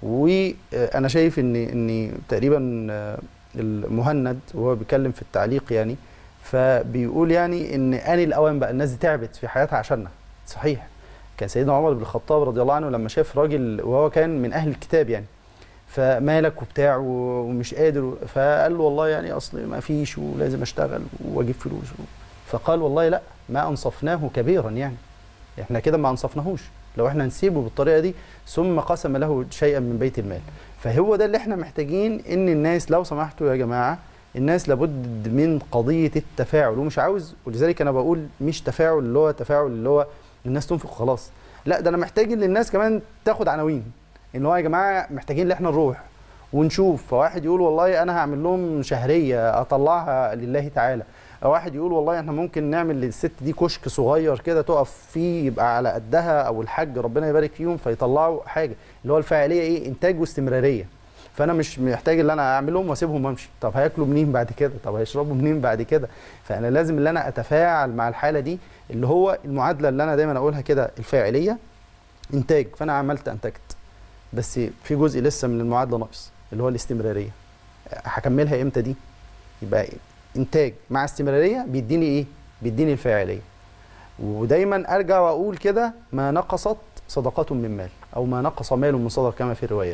وانا شايف ان ان تقريبا آه، المهند وهو بيتكلم في التعليق يعني فبيقول يعني ان ان الاوان بقى الناس دي تعبت في حياتها عشاننا صحيح كان سيدنا عمر بن الخطاب رضي الله عنه لما شاف راجل وهو كان من اهل الكتاب يعني فمالك وبتاع و- ومش قادر فقال له والله يعني اصل ما فيش ولازم اشتغل واجيب فلوس فقال والله لا ما انصفناه كبيرا يعني احنا كده ما انصفناهوش لو احنا نسيبه بالطريقه دي ثم قسم له شيئا من بيت المال فهو ده اللي احنا محتاجين ان الناس لو سمحتوا يا جماعه الناس لابد من قضيه التفاعل ومش عاوز ولذلك انا بقول مش تفاعل اللي هو تفاعل اللي هو الناس تنفق خلاص لا ده انا محتاج ان الناس كمان تاخد عناوين ان هو يا جماعه محتاجين ان احنا نروح ونشوف فواحد يقول والله انا هعمل لهم شهريه اطلعها لله تعالى أو واحد يقول والله احنا ممكن نعمل للست دي كشك صغير كده تقف فيه يبقى على قدها او الحاج ربنا يبارك فيهم فيطلعوا حاجه اللي هو الفاعليه ايه انتاج واستمراريه فانا مش محتاج ان انا اعملهم واسيبهم وامشي طب هياكلوا منين بعد كده طب هيشربوا منين بعد كده فانا لازم ان انا اتفاعل مع الحاله دي اللي هو المعادله اللي انا دايما اقولها كده الفاعليه انتاج فانا عملت انتجت بس في جزء لسه من المعادله ناقص اللي هو الاستمراريه هكملها امتى دي يبقى انتاج مع استمراريه بيديني ايه بيديني الفاعليه ودايما ارجع واقول كده ما نقصت صدقه من مال او ما نقص مال من صدقه كما في الروايات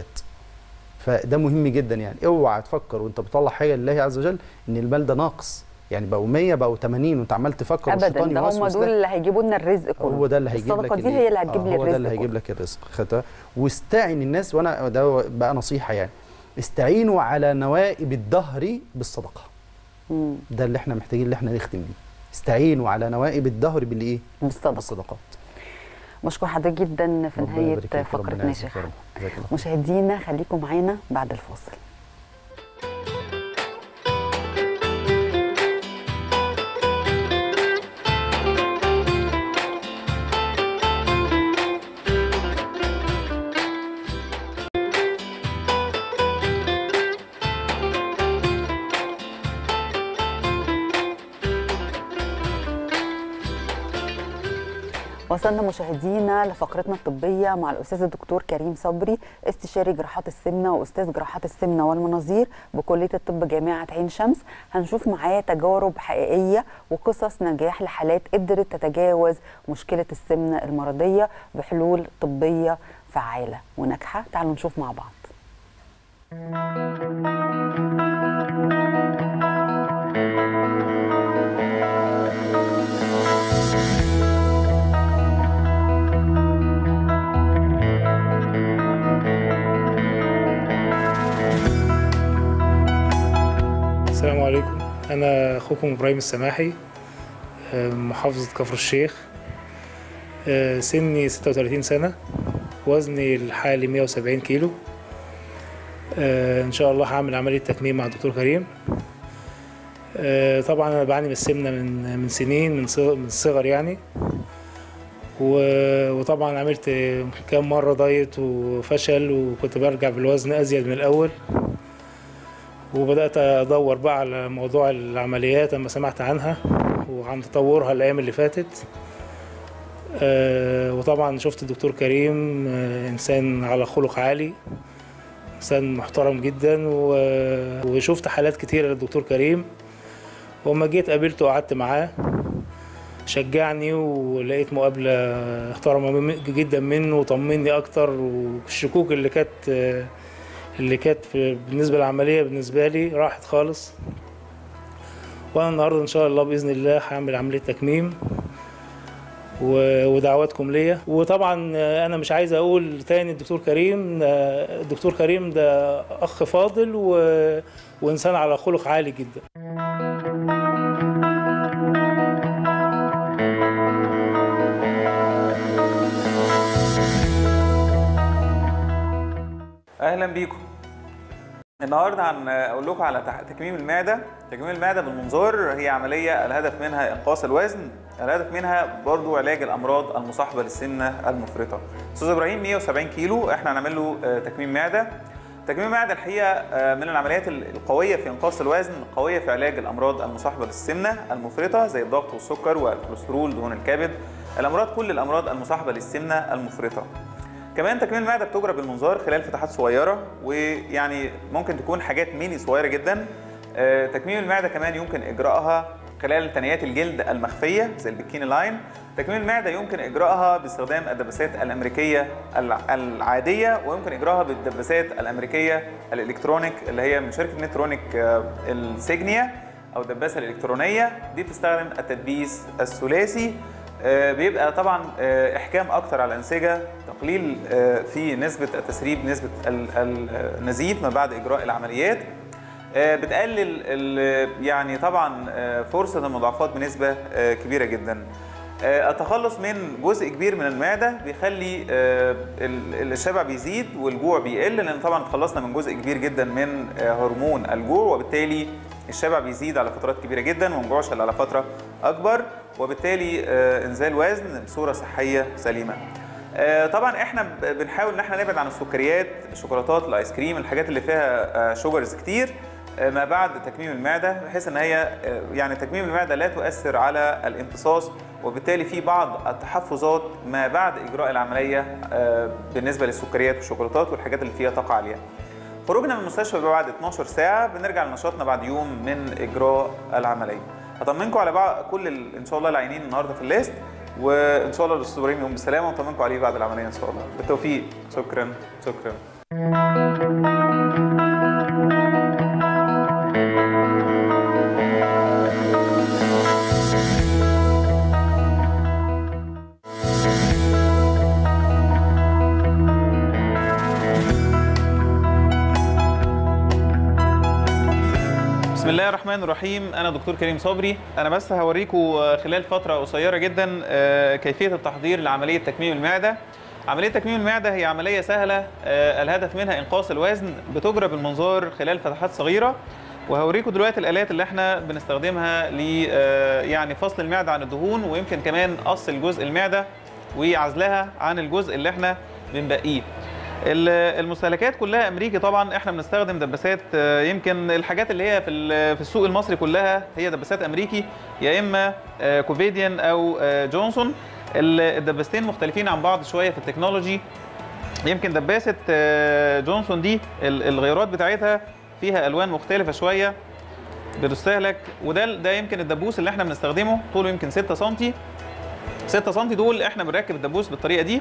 فده مهم جدا يعني اوعى تفكر وانت بتطلع حاجه لله عز وجل ان المال ده ناقص يعني بقوا 100 بقوا 80 وانت عمال تفكر ابدا والشيطان ده هم يوسوس دول لك. اللي هيجيبوا لنا الرزق كله هو ده اللي هيجيب لك الصدقه دي الإيه؟ هي اللي هتجيب آه، لي هو الرزق ده اللي هيجيب كله. لك الرزق خدت واستعن الناس وانا ده بقى نصيحه يعني استعينوا على نوائب الدهر بالصدقه مم. ده اللي احنا محتاجين اللي احنا نختم بيه استعينوا على نوائب الدهر بالايه بالصدقه بالصدقات مشكور حضرتك جدا في ربنا نهايه يبارك فيك، ربنا فقرتنا يا يعزك شيخ يا رب. أحمد. جزاك الله خير. مشاهدينا خليكم معانا بعد الفاصل وصلنا مشاهدينا لفقرتنا الطبية مع الأستاذ الدكتور كريم صبري استشاري جراحات السمنة وأستاذ جراحات السمنة والمناظير بكلية الطب جامعة عين شمس هنشوف معاه تجارب حقيقية وقصص نجاح لحالات قدرت تتجاوز مشكلة السمنة المرضية بحلول طبية فعالة وناجحة تعالوا نشوف مع بعض السلام عليكم أنا أخوكم إبراهيم السماحي آه، من محافظة كفر الشيخ آه، سني 36 سنة وزني الحالي 170 كيلو آه، إن شاء الله هعمل عملية تكميم مع الدكتور كريم آه، طبعا أنا بعاني من السمنة من من سنين من صغ- من الصغر يعني و- وطبعا عملت كام مرة دايت وفشل وكنت برجع بالوزن أزيد من الأول وبدأت أدور بقى على موضوع العمليات لما سمعت عنها وعن تطورها الأيام اللي فاتت آه، وطبعا شفت الدكتور كريم آه، انسان على خلق عالي انسان محترم جدا و- وشفت حالات كتيره للدكتور كريم وما جيت قابلته وقعدت معاه شجعني ولقيت مقابله محترمه من- جدا منه وطمني اكتر والشكوك اللي كانت آه، اللي كانت في- بالنسبه للعمليه بالنسبه لي راحت خالص وانا النهارده ان شاء الله باذن الله هعمل عمليه تكميم و- ودعواتكم ليا وطبعا آه، انا مش عايز اقول تاني الدكتور كريم آه، الدكتور كريم ده اخ فاضل و... وانسان على خلق عالي جدا اهلا بيكم النهارده هنقول لكم على تح- تكميم المعده تكميم المعده بالمنظار هي عمليه الهدف منها انقاص الوزن الهدف منها برضو علاج الامراض المصاحبه للسمنه المفرطه استاذ ابراهيم 170 كيلو احنا هنعمل له آه، تكميم معده تكميم المعده الحقيقه آه، من العمليات ال- القويه في انقاص الوزن قويه في علاج الامراض المصاحبه للسمنه المفرطه زي الضغط والسكر والكوليسترول دهون الكبد الامراض كل الامراض المصاحبه للسمنه المفرطه كمان تكميم المعده بتجرى بالمنظار خلال فتحات صغيره ويعني ممكن تكون حاجات ميني صغيره جدا آه، تكميم المعده كمان يمكن اجراءها خلال ثنيات الجلد المخفيه زي البكيني لاين تكميم المعده يمكن اجراءها باستخدام الدباسات الامريكيه الع- العاديه ويمكن اجراءها بالدباسات الامريكيه الالكترونيك اللي هي من شركه نترونيك آه، السيجنيا او الدباسه الالكترونيه دي بتستخدم التدبيس الثلاثي آه، بيبقى طبعا آه، احكام اكتر على الانسجه تقليل آه، في نسبه التسريب نسبه ال- ال- النزيف ما بعد اجراء العمليات آه، بتقلل ال- يعني طبعا آه، فرصه المضاعفات بنسبه آه، كبيره جدا آه، التخلص من جزء كبير من المعده بيخلي آه، ال- الشبع بيزيد والجوع بيقل لان طبعا تخلصنا من جزء كبير جدا من آه، هرمون الجوع وبالتالي الشبع بيزيد على فترات كبيره جدا وما نجوعش الا على فتره اكبر وبالتالي آه، انزال وزن بصوره صحيه سليمه آه، طبعا احنا ب- بنحاول ان احنا نبعد عن السكريات الشوكولاتات الايس كريم الحاجات اللي فيها شوجرز كتير آه، ما بعد تكميم المعده بحيث ان هي آه، يعني تكميم المعده لا تؤثر على الامتصاص وبالتالي في بعض التحفظات ما بعد اجراء العمليه آه، بالنسبه للسكريات والشوكولاتات والحاجات اللي فيها طاقه عاليه. خروجنا من المستشفى بعد 12 ساعه بنرجع لنشاطنا بعد يوم من اجراء العمليه. هطمنكم على بعض كل ال- ان شاء الله العينين النهارده في الليست وان شاء الله الاستاذ ابراهيم يقوم بالسلامه ونطمنكم عليه بعد العمليه ان شاء الله. بالتوفيق شكرا شكرا. بسم الله الرحمن الرحيم انا دكتور كريم صبري انا بس هوريكم خلال فتره قصيره جدا آه، كيفيه التحضير لعمليه تكميم المعده عمليه تكميم المعده هي عمليه سهله آه، الهدف منها انقاص الوزن بتجرى بالمنظار خلال فتحات صغيره وهوريكم دلوقتي الالات اللي احنا بنستخدمها ل آه، يعني فصل المعده عن الدهون ويمكن كمان قص الجزء المعده وعزلها عن الجزء اللي احنا بنبقيه ال- المستهلكات كلها امريكي طبعا احنا بنستخدم دباسات آه، يمكن الحاجات اللي هي في ال- في السوق المصري كلها هي دباسات امريكي يا اما آه، كوفيديان او آه، جونسون ال- الدباستين مختلفين عن بعض شويه في التكنولوجي يمكن دباسه آه، جونسون دي ال- الغيارات بتاعتها فيها الوان مختلفه شويه بتستهلك وده ده يمكن الدبوس اللي احنا بنستخدمه طوله يمكن 6 سم 6 سم دول احنا بنركب الدبوس بالطريقه دي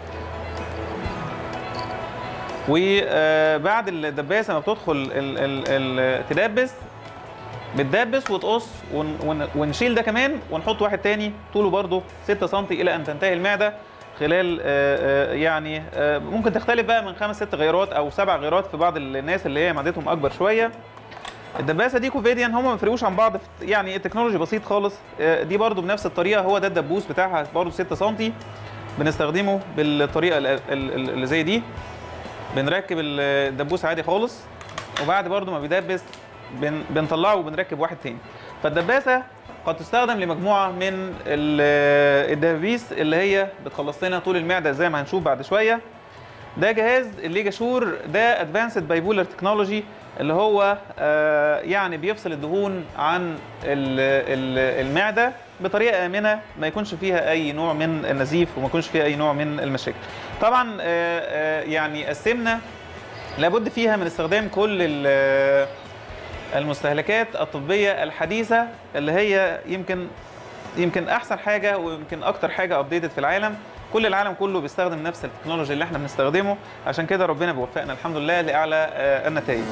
وبعد الدباسه ما بتدخل ال ال ال تدبس بتدبس وتقص ون ون ونشيل ده كمان ونحط واحد تاني طوله برضه 6 سم الى ان تنتهي المعده خلال آه، آه، يعني آه، ممكن تختلف بقى من خمس ست غيرات او سبع غيرات في بعض الناس اللي هي معدتهم اكبر شويه الدباسه دي كوفيديان هم ما بيفرقوش عن بعض في- يعني التكنولوجي بسيط خالص آه، دي برضو بنفس الطريقه هو ده الدبوس بتاعها برضو 6 سم بنستخدمه بالطريقه ال- ال- ال- اللي زي دي بنركب الدبوس عادي خالص وبعد برضو ما بيدبس بن بنطلعه وبنركب واحد تاني فالدباسه قد تستخدم لمجموعه من ال- الدبابيس اللي هي بتخلص لنا طول المعده زي ما هنشوف بعد شويه ده جهاز الليجا شور ده ادفانسد بايبولر تكنولوجي اللي هو آه، يعني بيفصل الدهون عن ال- ال- المعده بطريقه امنه ما يكونش فيها اي نوع من النزيف وما يكونش فيها اي نوع من المشاكل طبعا آه، آه، يعني السمنه لابد فيها من استخدام كل ال- المستهلكات الطبيه الحديثه اللي هي يمكن يمكن احسن حاجه ويمكن اكتر حاجه ابديتد في العالم كل العالم كله بيستخدم نفس التكنولوجي اللي احنا بنستخدمه عشان كده ربنا بيوفقنا الحمد لله لاعلى آه، النتائج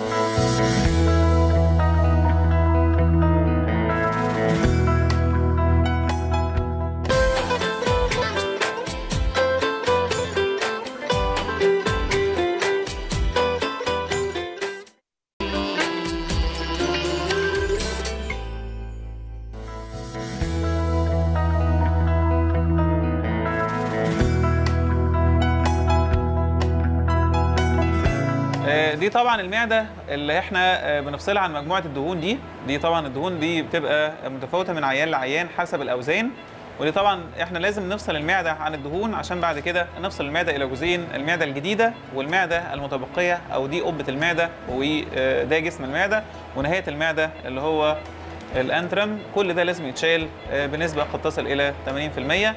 آه، دي طبعا المعده اللي احنا آه، بنفصلها عن مجموعه الدهون دي دي طبعا الدهون دي بتبقى متفاوته من عيان لعيان حسب الاوزان ودي طبعا احنا لازم نفصل المعده عن الدهون عشان بعد كده نفصل المعده الى جزئين المعده الجديده والمعده المتبقيه او دي قبه المعده وده جسم المعده ونهايه المعده اللي هو الانترم كل ده لازم يتشال آه، بنسبه قد تصل الى 80%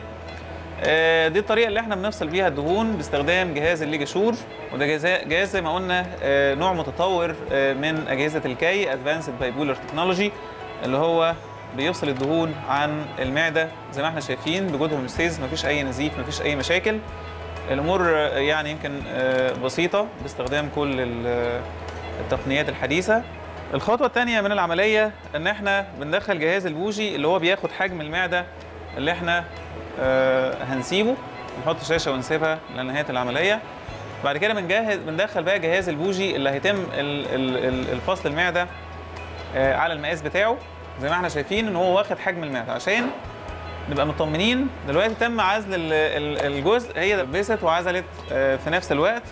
آه، دي الطريقه اللي احنا بنفصل بيها الدهون باستخدام جهاز الليجاشور وده جهاز جهاز زي ما قلنا آه، نوع متطور آه، من اجهزه الكي ادفانسد بايبولر تكنولوجي اللي هو بيفصل الدهون عن المعده زي ما احنا شايفين بجود هومستيز مفيش اي نزيف مفيش اي مشاكل الامور آه، يعني يمكن آه، بسيطه باستخدام كل ال- التقنيات الحديثه الخطوه الثانيه من العمليه ان احنا بندخل جهاز البوجي اللي هو بياخد حجم المعده اللي احنا آه، هنسيبه نحط شاشه ونسيبها لنهايه العمليه بعد كده بنجهز بندخل بقى جهاز البوجي اللي هيتم ال- ال- ال- الفصل المعده آه، على المقاس بتاعه زي ما احنا شايفين ان هو واخد حجم المعده عشان نبقى مطمنين دلوقتي تم عزل ال- ال- الجزء هي لبست وعزلت آه، في نفس الوقت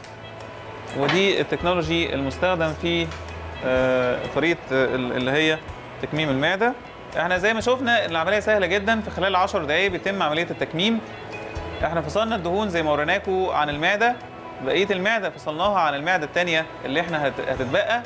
ودي التكنولوجي المستخدم في آه، طريقه آه، ال- اللي هي تكميم المعده احنا زي ما شفنا العمليه سهله جدا في خلال 10 دقائق بيتم عمليه التكميم احنا فصلنا الدهون زي ما وريناكم عن المعده بقيه المعده فصلناها عن المعده الثانيه اللي احنا هت- هتتبقى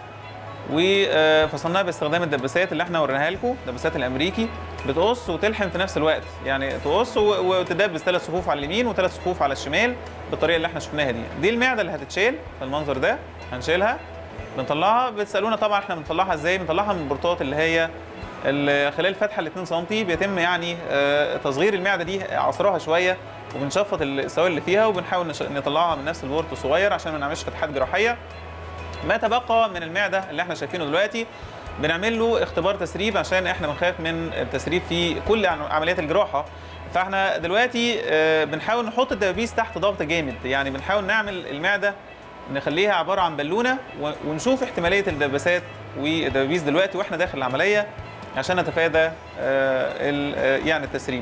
وفصلناها باستخدام الدباسات اللي احنا وريناها لكم الدباسات الامريكي بتقص وتلحم في نفس الوقت يعني تقص و- وتدبس ثلاث صفوف على اليمين وثلاث صفوف على الشمال بالطريقه اللي احنا شفناها دي دي المعده اللي هتتشال في المنظر ده هنشيلها بنطلعها بتسالونا طبعا احنا بنطلعها ازاي بنطلعها من البورتات اللي هي ال- خلال فتحه ال 2 سم بيتم يعني آه، تصغير المعده دي عصرها شويه وبنشفط السوائل اللي فيها وبنحاول نش- نطلعها من نفس البورت الصغير عشان ما نعملش فتحات جراحيه ما تبقى من المعده اللي احنا شايفينه دلوقتي بنعمل له اختبار تسريب عشان احنا بنخاف من التسريب في كل عن- عمليات الجراحه فاحنا دلوقتي آه، بنحاول نحط الدبابيس تحت ضغط جامد يعني بنحاول نعمل المعده نخليها عباره عن بالونه و- ونشوف احتماليه الدباسات والدبابيس دلوقتي واحنا داخل العمليه عشان نتفادى آه، ال- آه، يعني التسريب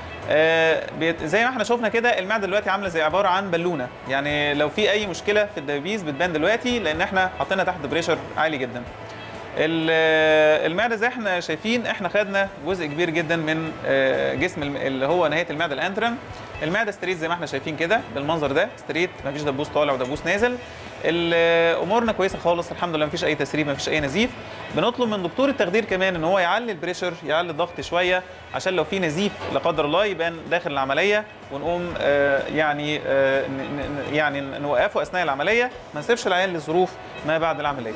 آه، بيت- زي ما احنا شفنا كده المعده دلوقتي عامله زي عباره عن بالونه يعني لو في اي مشكله في الدبابيس بتبان دلوقتي لان احنا حاطينها تحت بريشر عالي جدا ال- آه، المعده زي احنا شايفين احنا خدنا جزء كبير جدا من آه، جسم الم- اللي هو نهايه المعده الانترم المعده ستريت زي ما احنا شايفين كده بالمنظر ده ستريت مفيش دبوس طالع ودبوس نازل ال- آه، امورنا كويسه خالص الحمد لله مفيش اي تسريب مفيش اي نزيف بنطلب من دكتور التخدير كمان ان هو يعلي البريشر يعلي الضغط شويه عشان لو في نزيف لا قدر الله يبان داخل العمليه ونقوم آه، يعني آه، ن- ن- يعني نوقفه اثناء العمليه ما نسيبش العيان لظروف ما بعد العمليه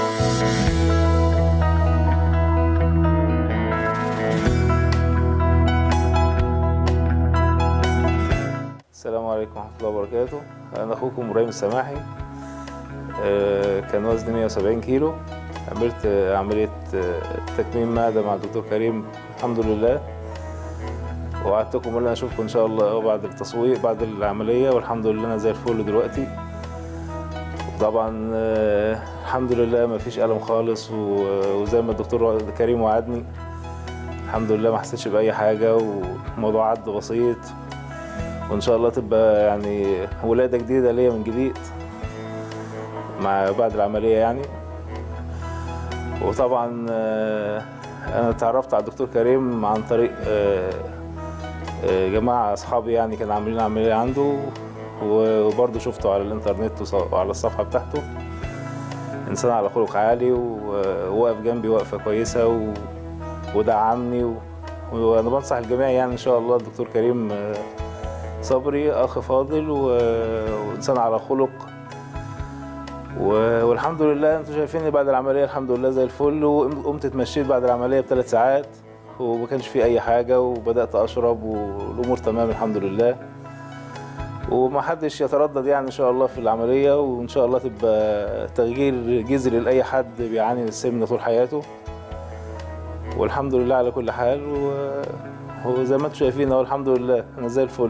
السلام عليكم ورحمة الله وبركاته أنا أخوكم إبراهيم السماحي آه، كان وزني 170 كيلو عملت آه، عملية آه، تكميم معدة مع الدكتور كريم الحمد لله وعدتكم ان انا اشوفكم ان شاء الله بعد التصوير بعد العمليه والحمد لله انا زي الفل دلوقتي طبعا آه، الحمد لله ما فيش الم خالص و- وزي ما الدكتور كريم وعدني الحمد لله ما حسيتش باي حاجه والموضوع عد بسيط وان شاء الله تبقى يعني ولاده جديده ليا من جديد مع بعد العمليه يعني وطبعا آه، انا اتعرفت على الدكتور كريم عن طريق آه، آه، جماعه اصحابي يعني كانوا عاملين عمليه عنده وبرضه شفته على الانترنت وص- وعلى الصفحه بتاعته انسان على خلق عالي و- وواقف جنبي وقفه كويسه و... ودعمني و... وانا بنصح الجميع يعني ان شاء الله الدكتور كريم آه، صبري اخ فاضل و- وانسان على خلق و- والحمد لله انتوا شايفيني بعد العمليه الحمد لله زي الفل وقمت اتمشيت بعد العمليه بثلاث ساعات وما كانش في اي حاجه وبدات اشرب والامور تمام الحمد لله وما حدش يتردد يعني ان شاء الله في العمليه وان شاء الله تبقى تغيير جذري لاي حد بيعاني من السمنه طول حياته والحمد لله على كل حال و- وزي ما انتم شايفين اهو الحمد لله انا زي الفل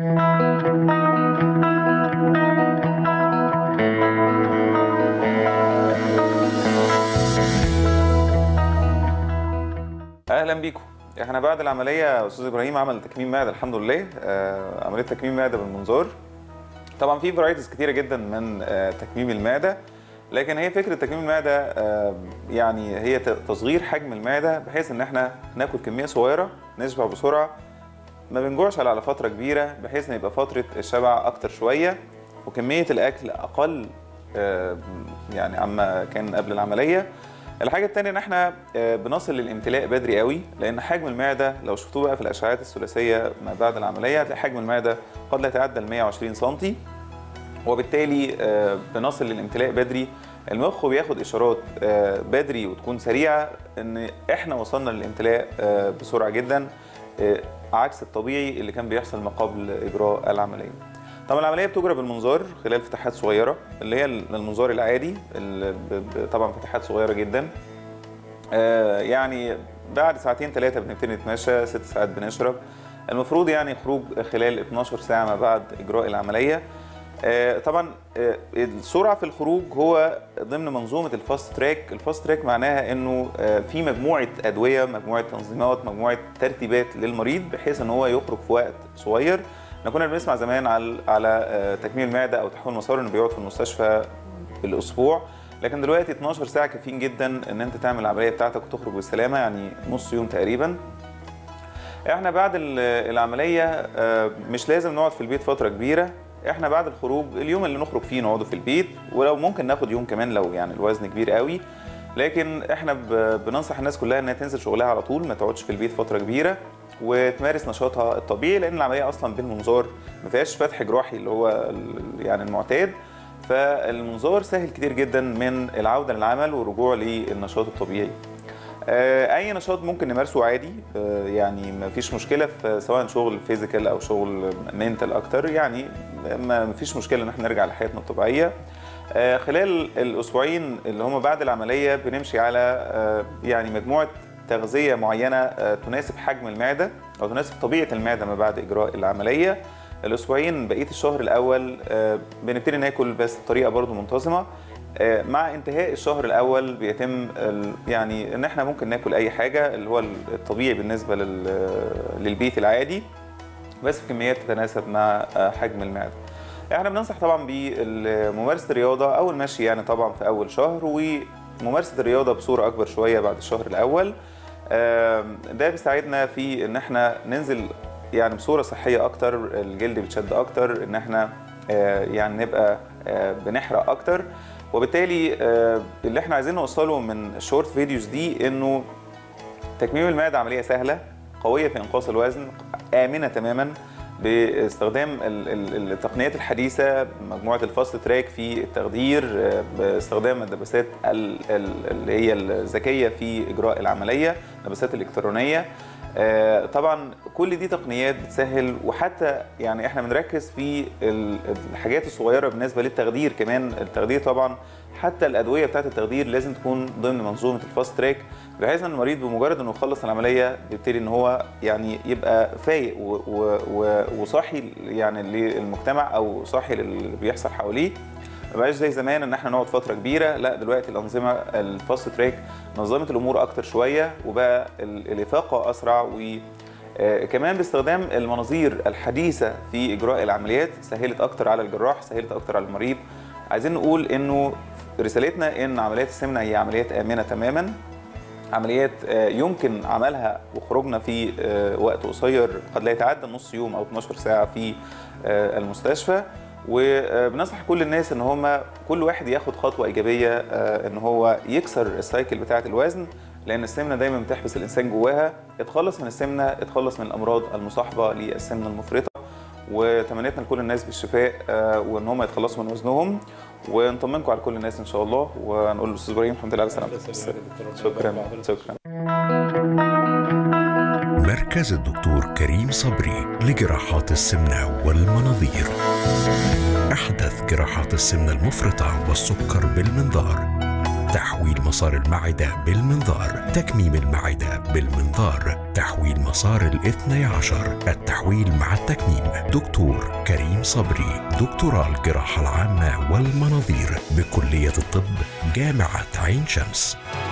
اهلا بيكم احنا بعد العمليه استاذ ابراهيم عمل تكميم معده الحمد لله آه، عمليه تكميم معده بالمنظار طبعا في فرايتيز كتيره جدا من آه، تكميم المعده لكن هي فكره تكميم المعده آه، يعني هي ت- تصغير حجم المعده بحيث ان احنا ناكل كميه صغيره نشبع بسرعه ما بنجوعش على على فتره كبيره بحيث ان يبقى فتره الشبع اكتر شويه وكميه الاكل اقل آه، يعني عما كان قبل العمليه الحاجه الثانيه ان احنا آه، بنصل للامتلاء بدري قوي لان حجم المعده لو شفتوه بقى في الاشعاعات الثلاثيه ما بعد العمليه هتلاقي حجم المعده قد لا يتعدى ال 120 سم وبالتالي آه، بنصل للامتلاء بدري المخ بياخد اشارات آه، بدري وتكون سريعه ان احنا وصلنا للامتلاء آه، بسرعه جدا آه، عكس الطبيعي اللي كان بيحصل ما قبل اجراء العمليه. طبعا العمليه بتجرى بالمنظار خلال فتحات صغيره اللي هي المنظار العادي اللي ب- ب- طبعا فتحات صغيره جدا آه، يعني بعد ساعتين ثلاثه بنبتدي نتمشى ست ساعات بنشرب المفروض يعني خروج خلال 12 ساعه ما بعد اجراء العمليه آه، طبعا آه، السرعه في الخروج هو ضمن منظومه الفاست تراك الفاست تراك معناها انه آه، في مجموعه ادويه مجموعه تنظيمات مجموعه ترتيبات للمريض بحيث ان هو يخرج في وقت صغير احنا كنا بنسمع زمان على على آه، تكميم المعده او تحويل المسار انه بيقعد في المستشفى بالاسبوع لكن دلوقتي 12 ساعه كافيين جدا ان انت تعمل العمليه بتاعتك وتخرج بالسلامه يعني نص يوم تقريبا احنا بعد ال- العمليه آه، مش لازم نقعد في البيت فتره كبيره احنا بعد الخروج اليوم اللي نخرج فيه نقعده في البيت ولو ممكن ناخد يوم كمان لو يعني الوزن كبير قوي لكن احنا ب- بننصح الناس كلها انها تنزل شغلها على طول ما تقعدش في البيت فتره كبيره وتمارس نشاطها الطبيعي لان العمليه اصلا بالمنظار ما فيهاش فتح جراحي اللي هو ال- يعني المعتاد فالمنظار سهل كتير جدا من العوده للعمل والرجوع للنشاط الطبيعي آه، اي نشاط ممكن نمارسه عادي آه، يعني ما فيش مشكله في سواء شغل فيزيكال او شغل منتال اكتر يعني ما ما فيش مشكله ان احنا نرجع لحياتنا الطبيعيه آه، خلال الاسبوعين اللي هم بعد العمليه بنمشي على آه، يعني مجموعه تغذيه معينه آه، تناسب حجم المعده او تناسب طبيعه المعده ما بعد اجراء العمليه الاسبوعين بقيه الشهر الاول آه، بنبتدي ناكل بس بطريقه برضو منتظمه آه، مع انتهاء الشهر الاول بيتم ال- يعني ان احنا ممكن ناكل اي حاجه اللي هو الطبيعي بالنسبه لل- للبيت العادي بس في كميات تتناسب مع آه، حجم المعده احنا بننصح طبعا بممارسه الرياضه او المشي يعني طبعا في اول شهر وممارسه الرياضه بصوره اكبر شويه بعد الشهر الاول آم، ده بيساعدنا في ان احنا ننزل يعني بصوره صحيه اكتر الجلد بيتشد اكتر ان احنا آه، يعني نبقى آه، بنحرق اكتر وبالتالي آه، اللي احنا عايزين نوصله من الشورت فيديوز دي انه تكميم المعده عمليه سهله قويه في انقاص الوزن امنه تماما باستخدام ال- ال- التقنيات الحديثه مجموعه الفاست تراك في التخدير آه، باستخدام الدباسات ال- ال- اللي هي الذكيه في اجراء العمليه الدباسات الالكترونيه آه، طبعا كل دي تقنيات بتسهل وحتى يعني احنا بنركز في ال- الحاجات الصغيره بالنسبه للتخدير كمان التخدير طبعا حتى الادويه بتاعه التخدير لازم تكون ضمن منظومه الفاست تراك بحيث ان المريض بمجرد انه يخلص العمليه بيبتدي ان هو يعني يبقى فايق و- و- و- وصاحي يعني للمجتمع او صاحي للي بيحصل حواليه ما بقاش زي زمان ان احنا نقعد فتره كبيره لا دلوقتي الانظمه الفاست تراك نظمت الامور اكتر شويه وبقى ال- الافاقه اسرع و آه، كمان باستخدام المناظير الحديثه في اجراء العمليات سهلت اكتر على الجراح سهلت اكتر على المريض عايزين نقول انه رسالتنا ان عمليات السمنه هي عمليات امنه تماما عمليات آه، يمكن عملها وخروجنا في آه، وقت قصير قد لا يتعدى نص يوم او 12 ساعه في آه، المستشفى وبننصح كل الناس ان هم كل واحد ياخد خطوه ايجابيه آه، ان هو يكسر السايكل بتاعه الوزن لان السمنه دايما بتحبس الانسان جواها اتخلص من السمنه اتخلص من الامراض المصاحبه للسمنه المفرطه وتمنيتنا لكل الناس بالشفاء آه، وان هم يتخلصوا من وزنهم ونطمنكم على كل الناس ان شاء الله ونقول للاستاذ ابراهيم الحمد لله على سلامتك شكرا شكرا مركز الدكتور كريم صبري لجراحات السمنة والمناظير أحدث جراحات السمنة المفرطة والسكر بالمنظار تحويل مسار المعدة بالمنظار تكميم المعدة بالمنظار تحويل مسار الاثني عشر التحويل مع التكميم دكتور كريم صبري دكتوراه الجراحة العامة والمناظير بكلية الطب جامعة عين شمس